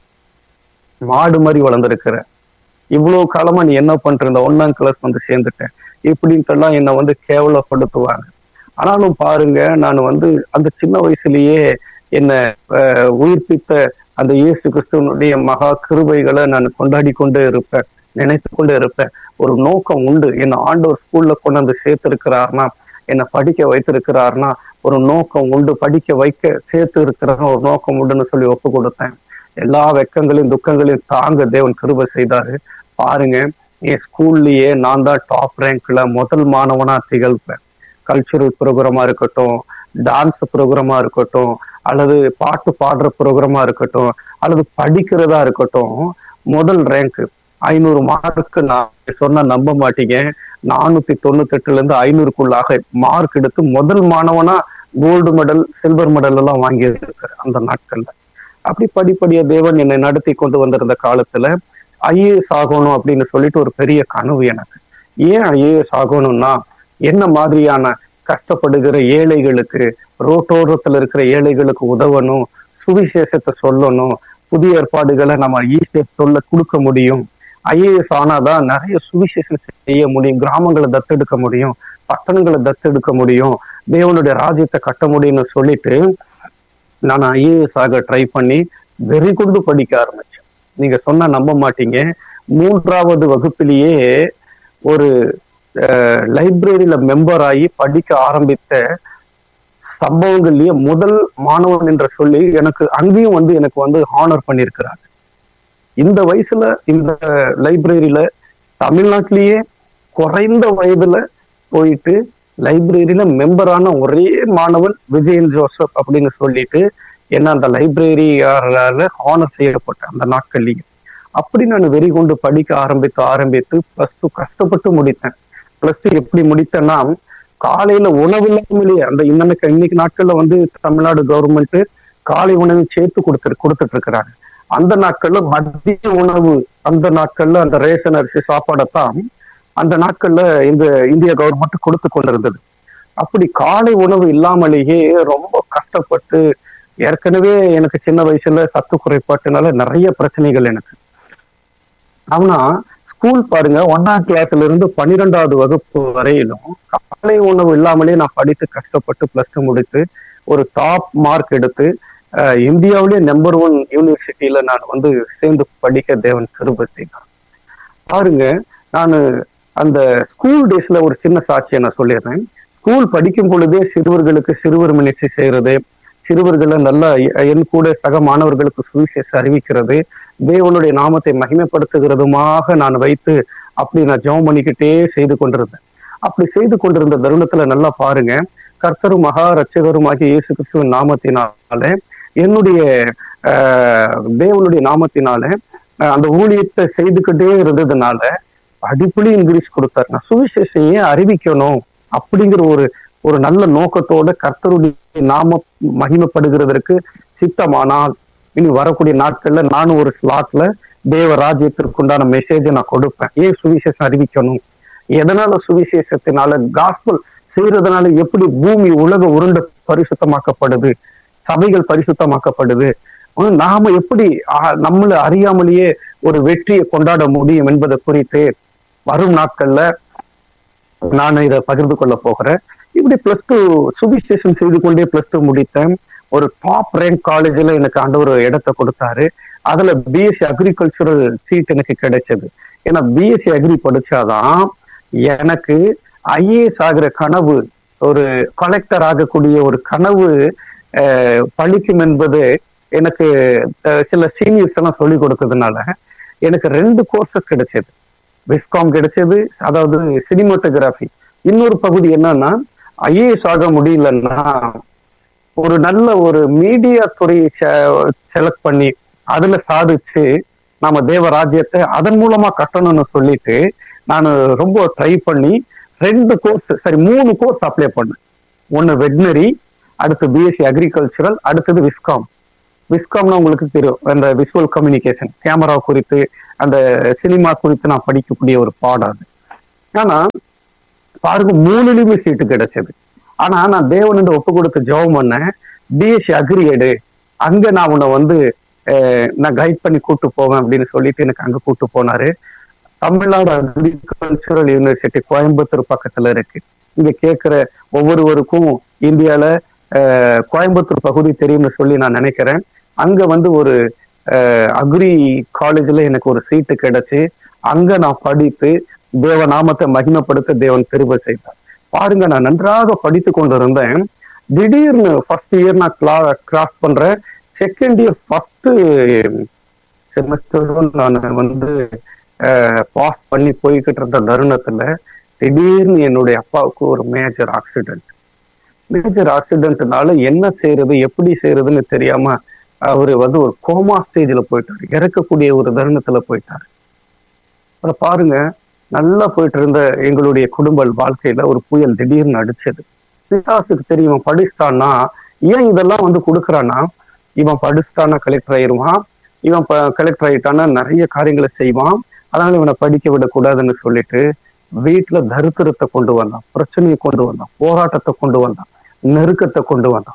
S3: மாடு மாதிரி வளர்ந்துருக்கிறேன் இவ்வளவு காலமா நீ என்ன பண்ற இந்த ஒன்னாம் கிளாஸ் வந்து சேர்ந்துட்டேன் இப்படின்ட்டு எல்லாம் என்னை வந்து கேவலப்படுத்துவாங்க ஆனாலும் பாருங்க நான் வந்து அந்த சின்ன வயசுலயே என்ன அஹ், உயிர்ப்பித்த அந்த இயேசு கிறிஸ்துவனுடைய மகா கிருபைகளை நான் கொண்டாடி கொண்டே இருப்பேன் நினைத்து கொண்டே இருப்பேன் ஒரு நோக்கம் உண்டு என்ன ஆண்டவர் ஸ்கூல்ல கொண்டு வந்து சேர்த்திருக்கிறார்னா என்னை படிக்க வைத்திருக்கிறார்னா ஒரு நோக்கம் உண்டு படிக்க வைக்க சேர்த்து இருக்கிற ஒரு நோக்கம் உண்டுன்னு சொல்லி ஒப்பு கொடுத்தேன் எல்லா வெக்கங்களையும் துக்கங்களையும் தாங்க தேவன் கிருபை செய்தாரு பாருங்க என் ஸ்கூல்லயே நான் தான் டாப் ரேங்க்ல முதல் மாணவனா திகழ்ப்பேன் கல்ச்சுரல் ப்ரோக்ராமா இருக்கட்டும் டான்ஸ் ப்ரோக்ராமா இருக்கட்டும் அல்லது பாட்டு பாடுற ப்ரோக்ராமா இருக்கட்டும் அல்லது படிக்கிறதா இருக்கட்டும் முதல் ரேங்க் ஐநூறு மார்க்கு நான் சொன்னா நம்ப மாட்டீங்க நானூத்தி தொண்ணூத்தி எட்டுல இருந்து ஐநூறுக்குள்ளாக மார்க் எடுத்து முதல் மாணவனா கோல்டு மெடல் சில்வர் மெடல் எல்லாம் வாங்கி இருக்கிறேன் அந்த நாட்கள்ல அப்படி படிப்படியா தேவன் என்னை நடத்தி கொண்டு வந்திருந்த காலத்துல ஐஏஎஸ் ஆகணும் அப்படின்னு சொல்லிட்டு ஒரு பெரிய கனவு எனக்கு ஏன் ஐஏஎஸ் ஆகணும்னா என்ன மாதிரியான கஷ்டப்படுகிற ஏழைகளுக்கு ரோட்டோரத்துல இருக்கிற ஏழைகளுக்கு உதவணும் சுவிசேஷத்தை சொல்லணும் புதிய ஏற்பாடுகளை நம்ம ஈஸியா சொல்ல கொடுக்க முடியும் ஐஏஎஸ் ஆனாதான் நிறைய சுவிசேஷம் செய்ய முடியும் கிராமங்களை தத்தெடுக்க முடியும் பட்டணங்களை தத்தெடுக்க முடியும் தேவனுடைய ராஜ்யத்தை கட்ட முடியும்னு சொல்லிட்டு நான் ஐஏஎஸ் ஆக ட்ரை பண்ணி வெறி கொண்டு படிக்க ஆரம்பிச்சேன் நீங்க சொன்னா நம்ப மாட்டீங்க மூன்றாவது வகுப்பிலேயே ஒரு லைப்ரரியில மெம்பர் ஆகி படிக்க ஆரம்பித்த சம்பவங்கள்லயே முதல் மாணவன் என்று சொல்லி எனக்கு அங்கேயும் வந்து எனக்கு வந்து ஹானர் பண்ணியிருக்கிறாங்க இந்த வயசுல இந்த லைப்ரரியில தமிழ்நாட்டிலேயே குறைந்த வயதுல போயிட்டு லைப்ரரியில மெம்பரான ஒரே மாணவன் விஜயன் ஜோசப் அப்படின்னு சொல்லிட்டு என்ன அந்த லைப்ரரியாரால ஹானர் செய்யப்பட்ட அந்த நாட்கள்லயே அப்படி நான் வெறி கொண்டு படிக்க ஆரம்பித்து ஆரம்பித்து பிளஸ் டூ கஷ்டப்பட்டு முடித்தேன் பிளஸ் டூ எப்படி முடித்தேன்னா காலையில உணவு இல்லாமலேயே அந்த இன்னைக்கு இன்னைக்கு நாட்கள்ல வந்து தமிழ்நாடு கவர்மெண்ட் காலை உணவு சேர்த்து கொடுத்து கொடுத்துட்டு இருக்கிறாங்க அந்த நாட்கள்ல மதிய உணவு அந்த நாட்கள்ல அந்த ரேஷன் அரிசி சாப்பாடைத்தான் அந்த நாட்கள்ல இந்த இந்திய கவர்மெண்ட் கொடுத்து கொண்டிருந்தது அப்படி காலை உணவு இல்லாமலேயே ரொம்ப கஷ்டப்பட்டு ஏற்கனவே எனக்கு சின்ன வயசுல சத்து குறைபாட்டுனால நிறைய பிரச்சனைகள் எனக்கு ஆனா ஸ்கூல் பாருங்க ஒன்னாம் கிளாஸ்ல இருந்து பன்னிரெண்டாவது வகுப்பு வரையிலும் காலை உணவு இல்லாமலே நான் படித்து கஷ்டப்பட்டு பிளஸ் டூ முடித்து ஒரு டாப் மார்க் எடுத்து அஹ், இந்தியாவிலேயே நம்பர் ஒன் யூனிவர்சிட்டியில நான் வந்து சேர்ந்து படிக்க தேவன் கிருபை செய்தார் பாருங்க நான் அந்த ஸ்கூல் டேஸ்ல ஒரு சின்ன சாட்சியை நான் சொல்லிடுறேன் ஸ்கூல் படிக்கும் பொழுதே சிறுவர்களுக்கு சிறுவர் மினிஸ்ட்ரி செய்யறது சிறுவர்களை நல்லா எ- என் கூட சக மாணவர்களுக்கு சுவிசேஷம் அறிவிக்கிறது தேவனுடைய நாமத்தை மகிமைப்படுத்துகிறதுமாக நான் வைத்து அப்படி நான் ஜெபம் பண்ணிக்கிட்டே செய்து கொண்டிருந்தேன் அப்படி செய்து கொண்டிருந்த தருணத்துல நல்லா பாருங்க கர்த்தரும் மகா ரட்சகருமாகிய இயேசு கிறிஸ்துவின் நாமத்தினால என்னுடைய ஆஹ், தேவனுடைய நாமத்தினால ஆஹ், அந்த ஊழியத்தை செய்துக்கிட்டே இருந்ததுனால அடிப்படை இன்க்ரீஸ் கொடுத்தாரு நான் சுவிசேஷம் ஏன் அறிவிக்கணும் அப்படிங்கிற ஒரு ஒரு நல்ல நோக்கத்தோட கர்த்தருடைய நாம மகிமைப்படுகிறதற்கு சித்தமானால் இனி வரக்கூடிய நாட்கள்ல நானும் ஒரு ஸ்லாட்ல தேவ ராஜ்யத்திற்குண்டான மெசேஜை நான் கொடுப்பேன் ஏன் சுவிசேஷம் அறிவிக்கணும் எதனால சுவிசேஷத்தினால காஸ்பல் செய்யறதுனால எப்படி பூமி உலக உருண்ட பரிசுத்தமாக்கப்படுது சபைகள் பரிசுத்தமாக்கப்படுது ஆஹ் நாம எப்படி ஆஹ், நம்மள அறியாமலேயே ஒரு வெற்றியை கொண்டாட முடியும் என்பதை குறித்து வரும் நாட்கள்ல நான் இதை பகிர்ந்து கொள்ள போகிறேன் இப்படி பிளஸ் டூ சுவிசேஷம் செய்து கொண்டே பிளஸ் டூ முடித்தேன் ஒரு டாப் ரேங்க் காலேஜ்ல எனக்கு ஆண்டவர் இடத்தை கொடுத்தாரு அதுல பிஎஸ்சி அக்ரிகல்ச்சரல் சீட் எனக்கு கிடைச்சது ஏன்னா பிஎஸ்சி அக்ரி படிச்சாதான் எனக்கு ஐஏஎஸ் ஆகிற கனவு ஒரு கலெக்டர் ஆகக்கூடிய ஒரு கனவு அஹ், பலிக்கும் என்பது எனக்கு அஹ், சில சீனியர்ஸ் எல்லாம் சொல்லி கொடுத்ததுனால எனக்கு ரெண்டு கோர்சஸ் கிடைச்சது விஸ்காம் கிடைச்சது அதாவது சினிமாட்டோகிராஃபி இன்னொரு பகுதி என்னன்னா ஐஏஎஸ் ஆக முடியலன்னா ஒரு நல்ல ஒரு மீடியா துறையை செலக்ட் பண்ணி அதுல சாதிச்சு நாம தேவராஜ்யத்தை அதன் மூலமா கட்டணும்னு சொல்லிட்டு நான் ரொம்ப ட்ரை பண்ணி ரெண்டு கோர்ஸ் சரி மூணு கோர்ஸ் அப்ளை பண்ணேன் ஒன்னு வெட்னரி அடுத்து பிஎஸ்சி அக்ரிகல்ச்சரல் அடுத்தது விஸ்காம் விஸ்காம்னா உங்களுக்கு தெரியும் அந்த விஷுவல் கம்யூனிகேஷன் கேமரா குறித்து அந்த சினிமா குறித்து நான் படிக்கக்கூடிய ஒரு பாடம் அது ஆனா பாருங்க மூணுலயுமே சீட்டு கிடைச்சது ஆனா நான் தேவன் ஒப்பு கொடுத்து ஜெபம் பண்ணேன் பிஎஸ்சி அக்ரி எடு அங்க நான் உன்னை வந்து அஹ், நான் கைட் பண்ணி கூட்டு போவேன் அப்படின்னு சொல்லிட்டு எனக்கு அங்க கூட்டு போனாரு தமிழ்நாடு அக்ரிகல்ச்சரல் யூனிவர்சிட்டி கோயம்புத்தூர் பக்கத்துல இருக்கு இங்க கேட்கிற ஒவ்வொருவருக்கும் இந்தியால அஹ், கோயம்புத்தூர் பகுதி தெரியும்னு சொல்லி நான் நினைக்கிறேன் அங்க வந்து ஒரு அக்ரி காலேஜ்ல எனக்கு ஒரு சீட்டு கிடைச்சு அங்க நான் படித்து தேவ நாமத்தை மகிமைப்படுத்த தேவன் திரும்ப செய்தார் பாருங்க நான் நன்றாக படித்து கொண்டிருந்தேன் திடீர்னு ஃபர்ஸ்ட் இயர் நான் கிளா கிராஸ் பண்றேன் செகண்ட் இயர் ஃபர்ஸ்ட் செமஸ்டரும் நான் வந்து பாஸ் பண்ணி போய்கிட்டு இருந்த தருணத்துல திடீர்னு என்னுடைய அப்பாவுக்கு ஒரு மேஜர் ஆக்சிடென்ட் மேஜர் ஆக்சிடென்ட்னால என்ன செய்யறது எப்படி செய்யறதுன்னு தெரியாம அவரு வந்து ஒரு கோமா ஸ்டேஜ்ல போயிட்டாரு இறக்கக்கூடிய ஒரு தருணத்துல போயிட்டாரு அப்புறம் பாருங்க நல்லா போயிட்டு இருந்த எங்களுடைய குடும்ப வாழ்க்கையில ஒரு புயல் திடீர்னு அடிச்சது பிசாசுக்கு தெரியும் இவன் படிச்சிட்டான்னா ஏன் இதெல்லாம் வந்து கொடுக்குறான்னா இவன் படிச்சிட்டானா கலெக்டர் ஆயிருவான் இவன் கலெக்டர் ஆயிட்டானா நிறைய காரியங்களை செய்வான் அதனால இவனை படிக்க விடக்கூடாதுன்னு சொல்லிட்டு வீட்டுல தரித்திரத்தை கொண்டு வந்தான் பிரச்சனையை கொண்டு வந்தான் போராட்டத்தை கொண்டு வந்தான் நெருக்கத்தை கொண்டு வந்தான்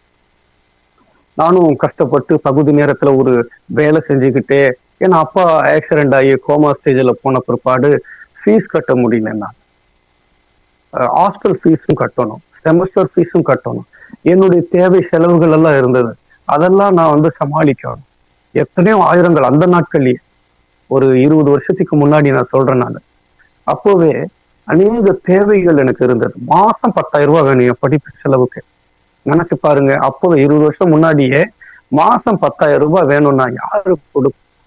S3: நானும் கஷ்டப்பட்டு பகுதி நேரத்துல ஒரு வேலை செஞ்சுக்கிட்டே ஏன்னா அப்பா ஆக்சிடென்ட் ஆகி கோமா ஸ்டேஜ்ல போன பிற்பாடு ஃபீஸ் கட்ட முடியல நான் ஹாஸ்டல் ஃபீஸும் கட்டணும் செமஸ்டர் ஃபீஸும் கட்டணும் என்னுடைய தேவை செலவுகள் எல்லாம் இருந்தது அதெல்லாம் நான் வந்து சமாளிக்கணும் எத்தனையோ ஆயிரங்கள் அந்த நாட்கள்லயே ஒரு இருபது வருஷத்துக்கு முன்னாடி நான் சொல்றேன் நான் அப்போவே அநேக தேவைகள் எனக்கு இருந்தது மாசம் பத்தாயிரம் ரூபாய் வேணும் என் படிப்பு செலவுக்கு நினைச்சு பாருங்க அப்போவே இருபது வருஷம் முன்னாடியே மாசம் பத்தாயிரம் ரூபாய் வேணும்னா யாரு கொடு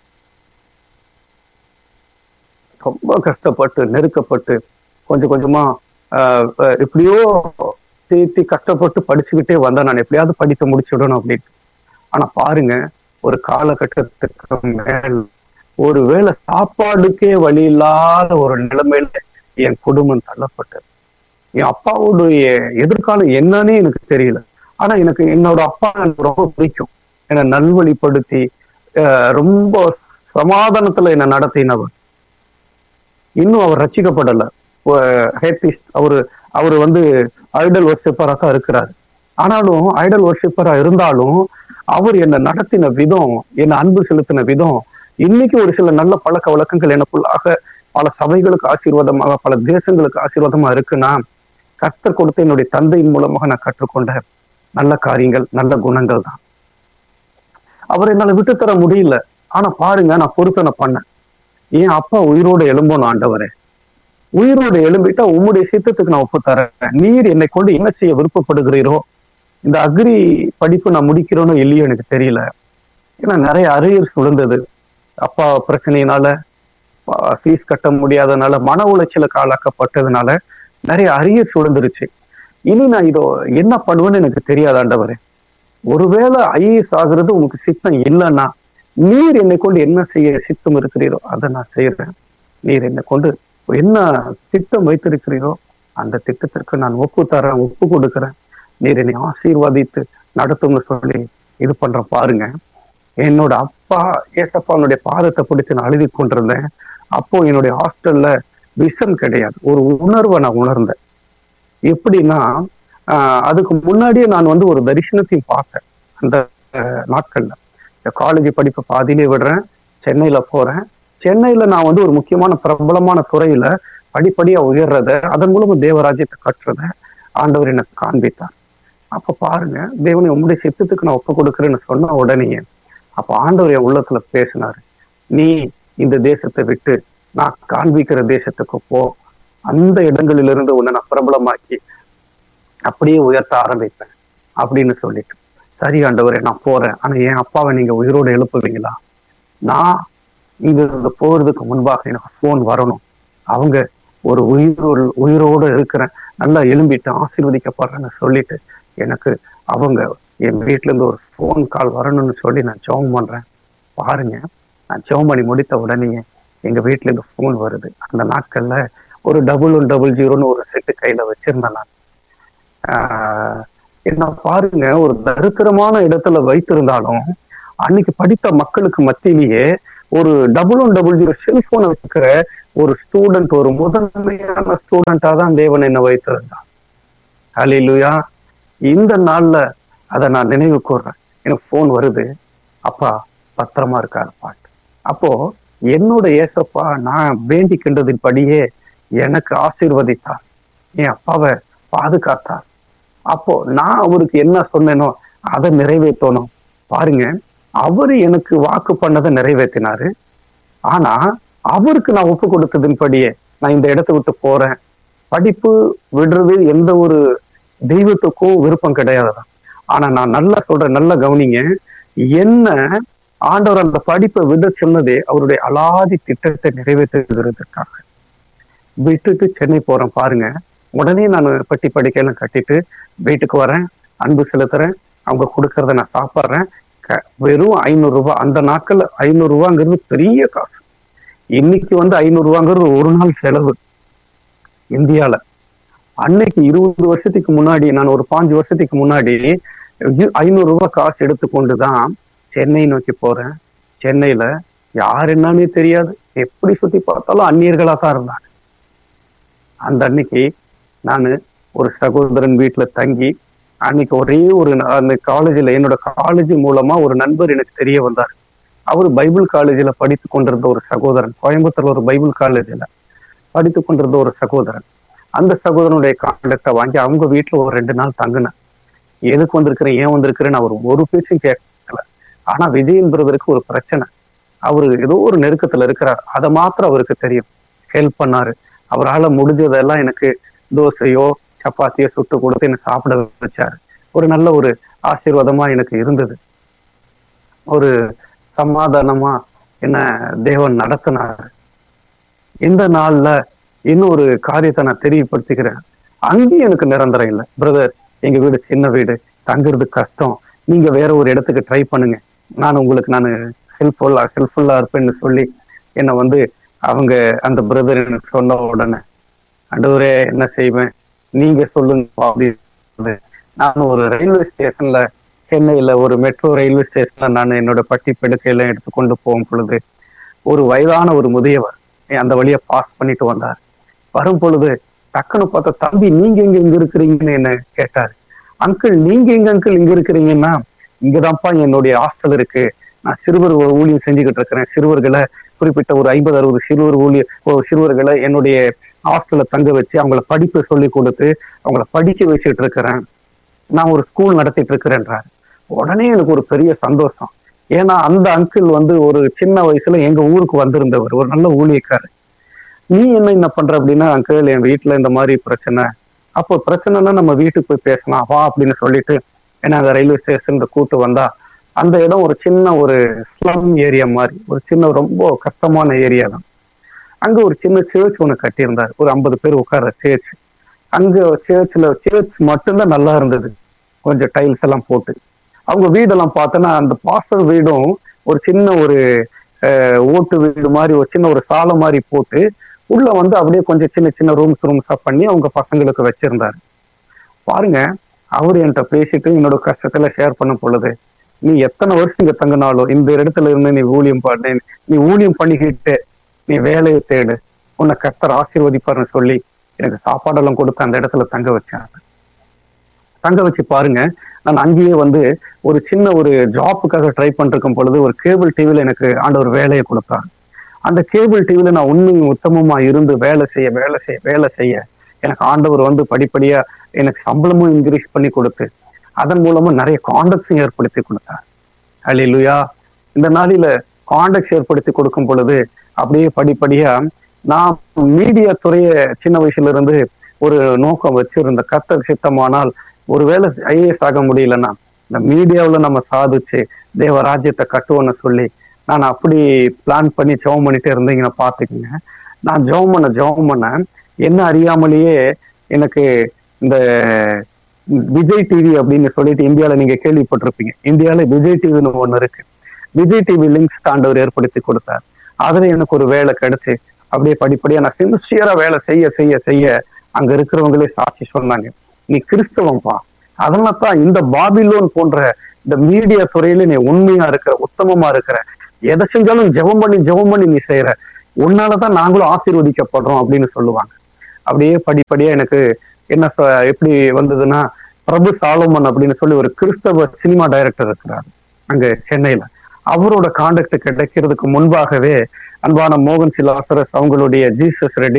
S3: ரொம்ப கஷ்டப்பட்டு நெருக்கப்பட்டு கொஞ்சம் கொஞ்சமா ஆஹ் அஹ் எப்படியோ சேர்த்து கஷ்டப்பட்டு படிச்சுக்கிட்டே வந்தேன் நான் எப்படியாவது படித்து முடிச்சுடணும் அப்படின்ட்டு ஆனா பாருங்க ஒரு காலகட்டத்துக்கு மேல் ஒருவேளை சாப்பாடுக்கே வழி இல்லாத ஒரு நிலைமையில என் குடும்பம் தள்ளப்பட்டது என் அப்பாவுடைய எதிர்காலம் என்னன்னு எனக்கு தெரியல ஆனா எனக்கு என்னோட அப்பா எனக்கு ரொம்ப பிடிக்கும் என்னை நல்வழிப்படுத்தி ஆஹ் ரொம்ப சமாதானத்துல என்னை நடத்தினவர் இன்னும் அவர் ரசிக்கப்படல ஹேப்பிஸ்ட் அவரு அவரு வந்து ஐடல் வர்ஷிப்பராக தான் இருக்கிறாரு ஆனாலும் ஐடல் வர்ஷிப்பரா இருந்தாலும் அவர் என்னை நடத்தின விதம் என்னை அன்பு செலுத்தின விதம் இன்னைக்கு ஒரு சில நல்ல பழக்க வழக்கங்கள் எனக்குள்ளாக பல சபைகளுக்கு ஆசீர்வாதமாக பல தேசங்களுக்கு ஆசீர்வாதமா இருக்குன்னா கர்த்தர் கொடுத்த என்னுடைய தந்தையின் மூலமாக நான் கற்றுக்கொண்ட நல்ல காரியங்கள் நல்ல குணங்கள் தான் அவர் என்னால விட்டு தர முடியல ஆனா பாருங்க நான் பொருத்தனை பண்ணேன் ஏன் அப்பா உயிரோட எழும்பணும் ஆண்டவரே உயிரோட எழும்பிட்டா உம்முடைய சித்தத்துக்கு நான் ஒப்பு தரேன் நீர் என்னை கொண்டு என்ன செய்ய விருப்பப்படுகிறீரோ இந்த அக்ரி படிப்பு நான் முடிக்கிறோனோ இல்லையோ எனக்கு தெரியல ஏன்னா நிறைய அரியர்ஸ் விழுந்தது அப்பா பிரச்சனையினால ஃபீஸ் கட்ட முடியாதனால மன உளைச்சலுக்கு ஆளாக்கப்பட்டதுனால நிறைய அரியர்ஸ் விழுந்துருச்சு இனி நான் இதோ என்ன பண்ணுவேன்னு எனக்கு தெரியாது ஆண்டவரே ஒருவேளை ஐஏஎஸ் ஆகுறது உனக்கு சித்தம் இல்லைன்னா நீர் என்னை கொண்டு என்ன செய்ய சித்தம் இருக்கிறீரோ அதை நான் செய்யறேன் நீர் என்னை கொண்டு என்ன திட்டம் வைத்திருக்கிறீரோ அந்த திட்டத்திற்கு நான் ஒப்பு தரேன் ஒப்பு கொடுக்கிறேன் நீர் என்னை ஆசீர்வாதித்து நடத்தும்னு சொல்லி இது பண்ற பாருங்க என்னோட அப்பா ஏசப்பானுடைய பாதத்தை பிடிச்சு நான் அழுதி கொண்டிருந்தேன் அப்போ என்னுடைய ஹாஸ்டல்ல விஷம் கிடையாது ஒரு உணர்வை நான் உணர்ந்தேன் எப்படின்னா ஆஹ் அதுக்கு முன்னாடியே நான் வந்து ஒரு தரிசனத்தையும் பார்த்தேன் அந்த நாட்கள்ல காலேஜ் படிப்பை பாதியிலே விடுறேன் சென்னையில போறேன் சென்னையில நான் வந்து ஒரு முக்கியமான பிரபலமான துறையில படிப்படியா உயர்றத அதன் மூலமா தேவராஜ்யத்தை கட்டுறத ஆண்டவர் எனக்கு காண்பித்தார் அப்ப பாருங்க தேவனை உங்களுடைய சித்தத்துக்கு நான் ஒப்பு கொடுக்குறேன்னு சொன்ன உடனே அப்ப ஆண்டவர் என் உள்ளத்துல பேசினாரு நீ இந்த தேசத்தை விட்டு நான் காண்பிக்கிற தேசத்துக்கு போ அந்த இடங்களிலிருந்து உன்னை நான் பிரபலமாக்கி அப்படியே உயர்த்த ஆரம்பிப்பேன் அப்படின்னு சொல்லிட்டு சரி ஆண்டவரே நான் போறேன் ஆனா என் அப்பாவை நீங்க உயிரோடு எழுப்புவீங்களா நான் இங்க இருந்து போறதுக்கு முன்பாக எனக்கு போன் வரணும் அவங்க ஒரு உயிரோடு உயிரோடு இருக்கிறேன் நல்லா எழும்பிட்டு ஆசீர்வதிக்கப்படுறேன்னு சொல்லிட்டு எனக்கு அவங்க என் வீட்டுல இருந்து ஒரு ஃபோன் கால் வரணும்னு சொல்லி நான் ஜெபம் பண்றேன் பாருங்க நான் ஜெபம் பண்ணி முடித்த உடனே எங்க வீட்டுல இருந்து ஃபோன் வருது அந்த நாட்கள்ல ஒரு டபுள் ஒன் டபுள் ஜீரோன்னு ஒரு செட்டு கையில வச்சிருந்தேன் நான் ஆஹ் என்ன பாருங்க ஒரு தரித்திரமான இடத்துல வைத்திருந்தாலும் அன்னைக்கு படித்த மக்களுக்கு மத்தியிலேயே ஒரு டபுள் ஒன் டபுள் ஜீரோ செல்போனை வச்சுக்கிற ஒரு ஸ்டூடெண்ட் ஒரு முதன்மையான ஸ்டூடெண்டா தான் தேவன் என்ன வைத்திருந்தான் ஹalleluya இந்த நாள்ல அதை நான் நினைவு கூர்றேன் எனக்கு ஃபோன் வருது அப்பா பத்திரமா இருக்காரு பாட்டு அப்போ என்னோட ஏசப்பா நான் வேண்டிக்கின்றதின் படியே எனக்கு ஆசீர்வதித்தார் என் அப்பாவை பாதுகாத்தார் அப்போ நான் அவருக்கு என்ன சொன்னேனோ அதை நிறைவேற்றணும் பாருங்க அவரு எனக்கு வாக்கு பண்ணதை நிறைவேற்றினாரு ஆனா அவருக்கு நான் ஒப்பு கொடுத்ததின்படியே நான் இந்த இடத்தை விட்டு போறேன் படிப்பு விடுறது எந்த ஒரு தெய்வத்துக்கும் விருப்பம் கிடையாதுதான் ஆனா நான் நல்லா சொல்றேன் நல்லா கவனிங்க என்ன ஆண்டவர் அந்த படிப்பை விட சொன்னதே அவருடைய அலாதி திட்டத்தை நிறைவேற்றுகிறதுக்காக விட்டுட்டு சென்னை போறேன் பாருங்க உடனே நான் பட்டி படிக்கையெல்லாம் கட்டிட்டு வீட்டுக்கு வரேன் அன்பு செலுத்துறேன் அவங்க கொடுக்கறத நான் சாப்பிட்றேன் க- வெறும் ஐநூறு ரூபாய் அந்த நாட்கள்ல ஐநூறு ரூபாங்கிறது பெரிய காசு இன்னைக்கு வந்து ஐநூறு ரூபாங்கிறது ஒரு நாள் செலவு இந்தியால அன்னைக்கு இருபது வருஷத்துக்கு முன்னாடி நான் ஒரு பாஞ்சு வருஷத்துக்கு முன்னாடி இது ஐநூறு ரூபாய் காசு எடுத்துக்கொண்டு தான் சென்னை நோக்கி போறேன் சென்னையில யார் என்னன்னே தெரியாது எப்படி சுத்தி பார்த்தாலும் அந்நியர்களா தான் இருந்தாங்க அந்த அன்னைக்கு நான் ஒரு சகோதரன் வீட்டுல தங்கி அன்னைக்கு ஒரே ஒரு ந- அந்த காலேஜில் என்னோட காலேஜ் மூலமா ஒரு நண்பர் எனக்கு தெரிய வந்தார் அவர் பைபிள் காலேஜில் படித்து கொண்டிருந்த ஒரு சகோதரன் கோயம்புத்தூர்ல ஒரு பைபிள் காலேஜில் படித்து கொண்டிருந்த ஒரு சகோதரன் அந்த சகோதரனுடைய கான்டாக்டை வாங்கி அவங்க வீட்டுல ஒரு ரெண்டு நாள் தங்கினேன் எதுக்கு வந்திருக்கிறேன் ஏன் வந்திருக்கிறேன்னு அவர் ஒரு பேச்சும் கேட்கல ஆனா விஜயன் பிரதருக்கு ஒரு பிரச்சனை அவரு ஏதோ ஒரு நெருக்கத்துல இருக்கிறார் அதை மாத்திரம் அவருக்கு தெரியும் ஹெல்ப் பண்ணாரு அவரால முடிஞ்சதெல்லாம் எனக்கு தோசையோ சப்பாத்தியோ சுட்டு கொடுத்து என்னை சாப்பிட வச்சாரு ஒரு நல்ல ஒரு ஆசீர்வாதமா எனக்கு இருந்தது ஒரு சமாதானமா என்ன தேவன் நடத்தினாரு இந்த நாள்ல இன்னொரு காரியத்தை நான் தெரியப்படுத்திக்கிறேன் அங்கேயும் எனக்கு நிரந்தரம் இல்லை பிரதர் எங்க வீடு சின்ன வீடு தங்குறது கஷ்டம் நீங்க வேற ஒரு இடத்துக்கு ட்ரை பண்ணுங்க நான் உங்களுக்கு நான் ஹெல்ப்ஃபுல்லா ஹெல்ப்ஃபுல்லா இருப்பேன்னு சொல்லி என்னை வந்து அவங்க அந்த பிரதர் எனக்கு சொன்ன உடனே ஆண்டவரே என்ன செய்வேன் நீங்க சொல்லுங்க அப்படின்னு நான் ஒரு ரயில்வே ஸ்டேஷன்ல சென்னையில ஒரு மெட்ரோ ரயில்வே ஸ்டேஷன்ல நான் என்னோட பட்டி படுக்கையெல்லாம் எடுத்துக்கொண்டு போகும் பொழுது ஒரு வயதான ஒரு முதியவர் அந்த வழியை பாஸ் பண்ணிட்டு வந்தார் வரும் பொழுது டக்குன்னு பார்த்தா தம்பி நீங்க எங்க இங்க இருக்கிறீங்கன்னு என்ன கேட்டாரு அங்கிள் நீங்க எங்க அங்கிள் இங்க இருக்கிறீங்கன்னா இங்கதான்ப்பா என்னுடைய ஹாஸ்டல் இருக்கு நான் சிறுவர் ஒரு ஊழியம் செஞ்சுக்கிட்டு இருக்கிறேன் சிறுவர்களை குறிப்பிட்ட ஒரு ஐம்பது அறுபது சிறுவர் ஊழிய ஒரு சிறுவர்களை என்னுடைய ஹாஸ்டல்ல தங்க வச்சு அவங்கள படிப்பு சொல்லி கொடுத்து அவங்கள படிக்க வச்சுட்டு இருக்கிறேன் நான் ஒரு ஸ்கூல் நடத்திட்டு இருக்கிறேன்றாரு உடனே எனக்கு ஒரு பெரிய சந்தோஷம் ஏன்னா அந்த அங்கிள் வந்து ஒரு சின்ன வயசுல எங்க ஊருக்கு வந்திருந்தவர் ஒரு நல்ல ஊழியக்காரர் நீ என்ன என்ன பண்ற அப்படின்னா அங்கிள் என் வீட்டுல இந்த மாதிரி பிரச்சனை அப்போ பிரச்சனைனா நம்ம வீட்டுக்கு போய் பேசலாம் வா அப்படின்னு சொல்லிட்டு ஏன்னா அந்த ரயில்வே ஸ்டேஷன் கூட்டு வந்தா அந்த இடம் ஒரு சின்ன ஒரு ஸ்லம் ஏரியா மாதிரி ஒரு சின்ன ரொம்ப கஷ்டமான ஏரியா தான் அங்க ஒரு சின்ன சேர்ச் ஒன்று கட்டியிருந்தார் ஒரு ஐம்பது பேர் உட்கார்ற சேர்ச் அங்க சேர்ச்சில் சேர்ச் மட்டும்தான் நல்லா இருந்தது கொஞ்சம் டைல்ஸ் எல்லாம் போட்டு அவங்க வீடெல்லாம் பார்த்தோன்னா அந்த பாஸ்டர் வீடும் ஒரு சின்ன ஒரு அஹ், ஓட்டு வீடு மாதிரி ஒரு சின்ன ஒரு சாலை மாதிரி போட்டு உள்ள வந்து அப்படியே கொஞ்சம் சின்ன சின்ன ரூம்ஸ் ரூம்ஸா பண்ணி அவங்க பசங்களுக்கு வச்சிருந்தாரு பாருங்க அவர் என்கிட்ட பேசிட்டு என்னோட கஷ்டத்துல ஷேர் பண்ண பொழுது நீ எத்தனை வருஷம் இங்க தங்கினாலும் இந்த இடத்துல இருந்து நீ ஊழியம் பண்ணு நீ ஊழியம் பண்ணிக்கிட்டு நீ வேலையை தேடு உன்னை கர்த்தர் ஆசீர்வதிப்பாருன்னு சொல்லி எனக்கு சாப்பாடெல்லாம் கொடுத்து அந்த இடத்துல தங்க வச்சாங்க தங்க வச்சு பாருங்க நான் அங்கேயே வந்து ஒரு சின்ன ஒரு ஜாப்புக்காக ட்ரை பண்ணிருக்கும் பொழுது ஒரு கேபிள் டிவில எனக்கு ஆண்டவர் வேலையை கொடுத்தாரு அந்த கேபிள் டிவில நான் உண்மையும் உத்தமமா இருந்து வேலை செய்ய வேலை செய்ய வேலை செய்ய எனக்கு ஆண்டவர் வந்து படிப்படியா எனக்கு சம்பளமும் இன்க்ரீஸ் பண்ணி கொடுத்து அதன் மூலமா நிறைய காண்டக்ட்ஸும் ஏற்படுத்தி கொடுத்தார் அல்லேலூயா இந்த நாளில காண்டக்ட்ஸ் ஏற்படுத்தி கொடுக்கும் பொழுது அப்படியே படிப்படியா நான் மீடியா துறைய சின்ன வயசுல இருந்து ஒரு நோக்கம் வச்சிருந்த கத்தர் சித்தமானால் ஒருவேளை ஐஏஎஸ் ஆக முடியலன்னா இந்த மீடியாவுல நம்ம சாதிச்சு தேவ ராஜ்யத்தை கட்டுவோன்னு சொல்லி நான் அப்படி பிளான் பண்ணி ஜெபம் பண்ணிட்டு இருந்தீங்கன்னா பாத்துக்கங்க நான் ஜெபம் பண்ண ஜெபம் பண்ண என்ன அறியாமலேயே எனக்கு இந்த விஜய் டிவி அப்படின்னு சொல்லிட்டு இந்தியால நீங்க கேள்விப்பட்டிருப்பீங்க இந்தியால விஜய் டிவின்னு ஒண்ணு இருக்கு விஜய் டிவி லிங்க்ஸ் ஆண்டவர் ஏற்படுத்தி கொடுத்தார் அதுல எனக்கு ஒரு வேலை கிடைச்சு அப்படியே படிப்படியா நான் சின்சியரா வேலை செய்ய செய்ய செய்ய அங்க இருக்கிறவங்களே சாட்சி சொன்னாங்க நீ கிறிஸ்தவம்பா அதனால தான் இந்த பாபிலோன் போன்ற இந்த மீடியா துறையில நீ உண்மையா இருக்கிற உத்தமமா இருக்கிற எதை செஞ்சாலும் ஜெபம் பண்ணி ஜெபம் பண்ணி நீ செய்யற உன்னாலதான் நாங்களும் ஆசீர்வதிக்கப்படுறோம் அப்படின்னு சொல்லுவாங்க அப்படியே படிப்படியா எனக்கு என்ன சொ- எப்படி வந்ததுன்னா பிரபு சாலோமன் அப்படின்னு சொல்லி ஒரு கிறிஸ்தவ சினிமா டைரக்டர் இருக்கிறார் அங்க சென்னையில அவரோட கான்டாக்ட் கிடைக்கிறதுக்கு முன்பாகவே அன்பான மோகன் சிலாசரஸ் அவங்களுடைய ஜீசஸ் ரெட்டி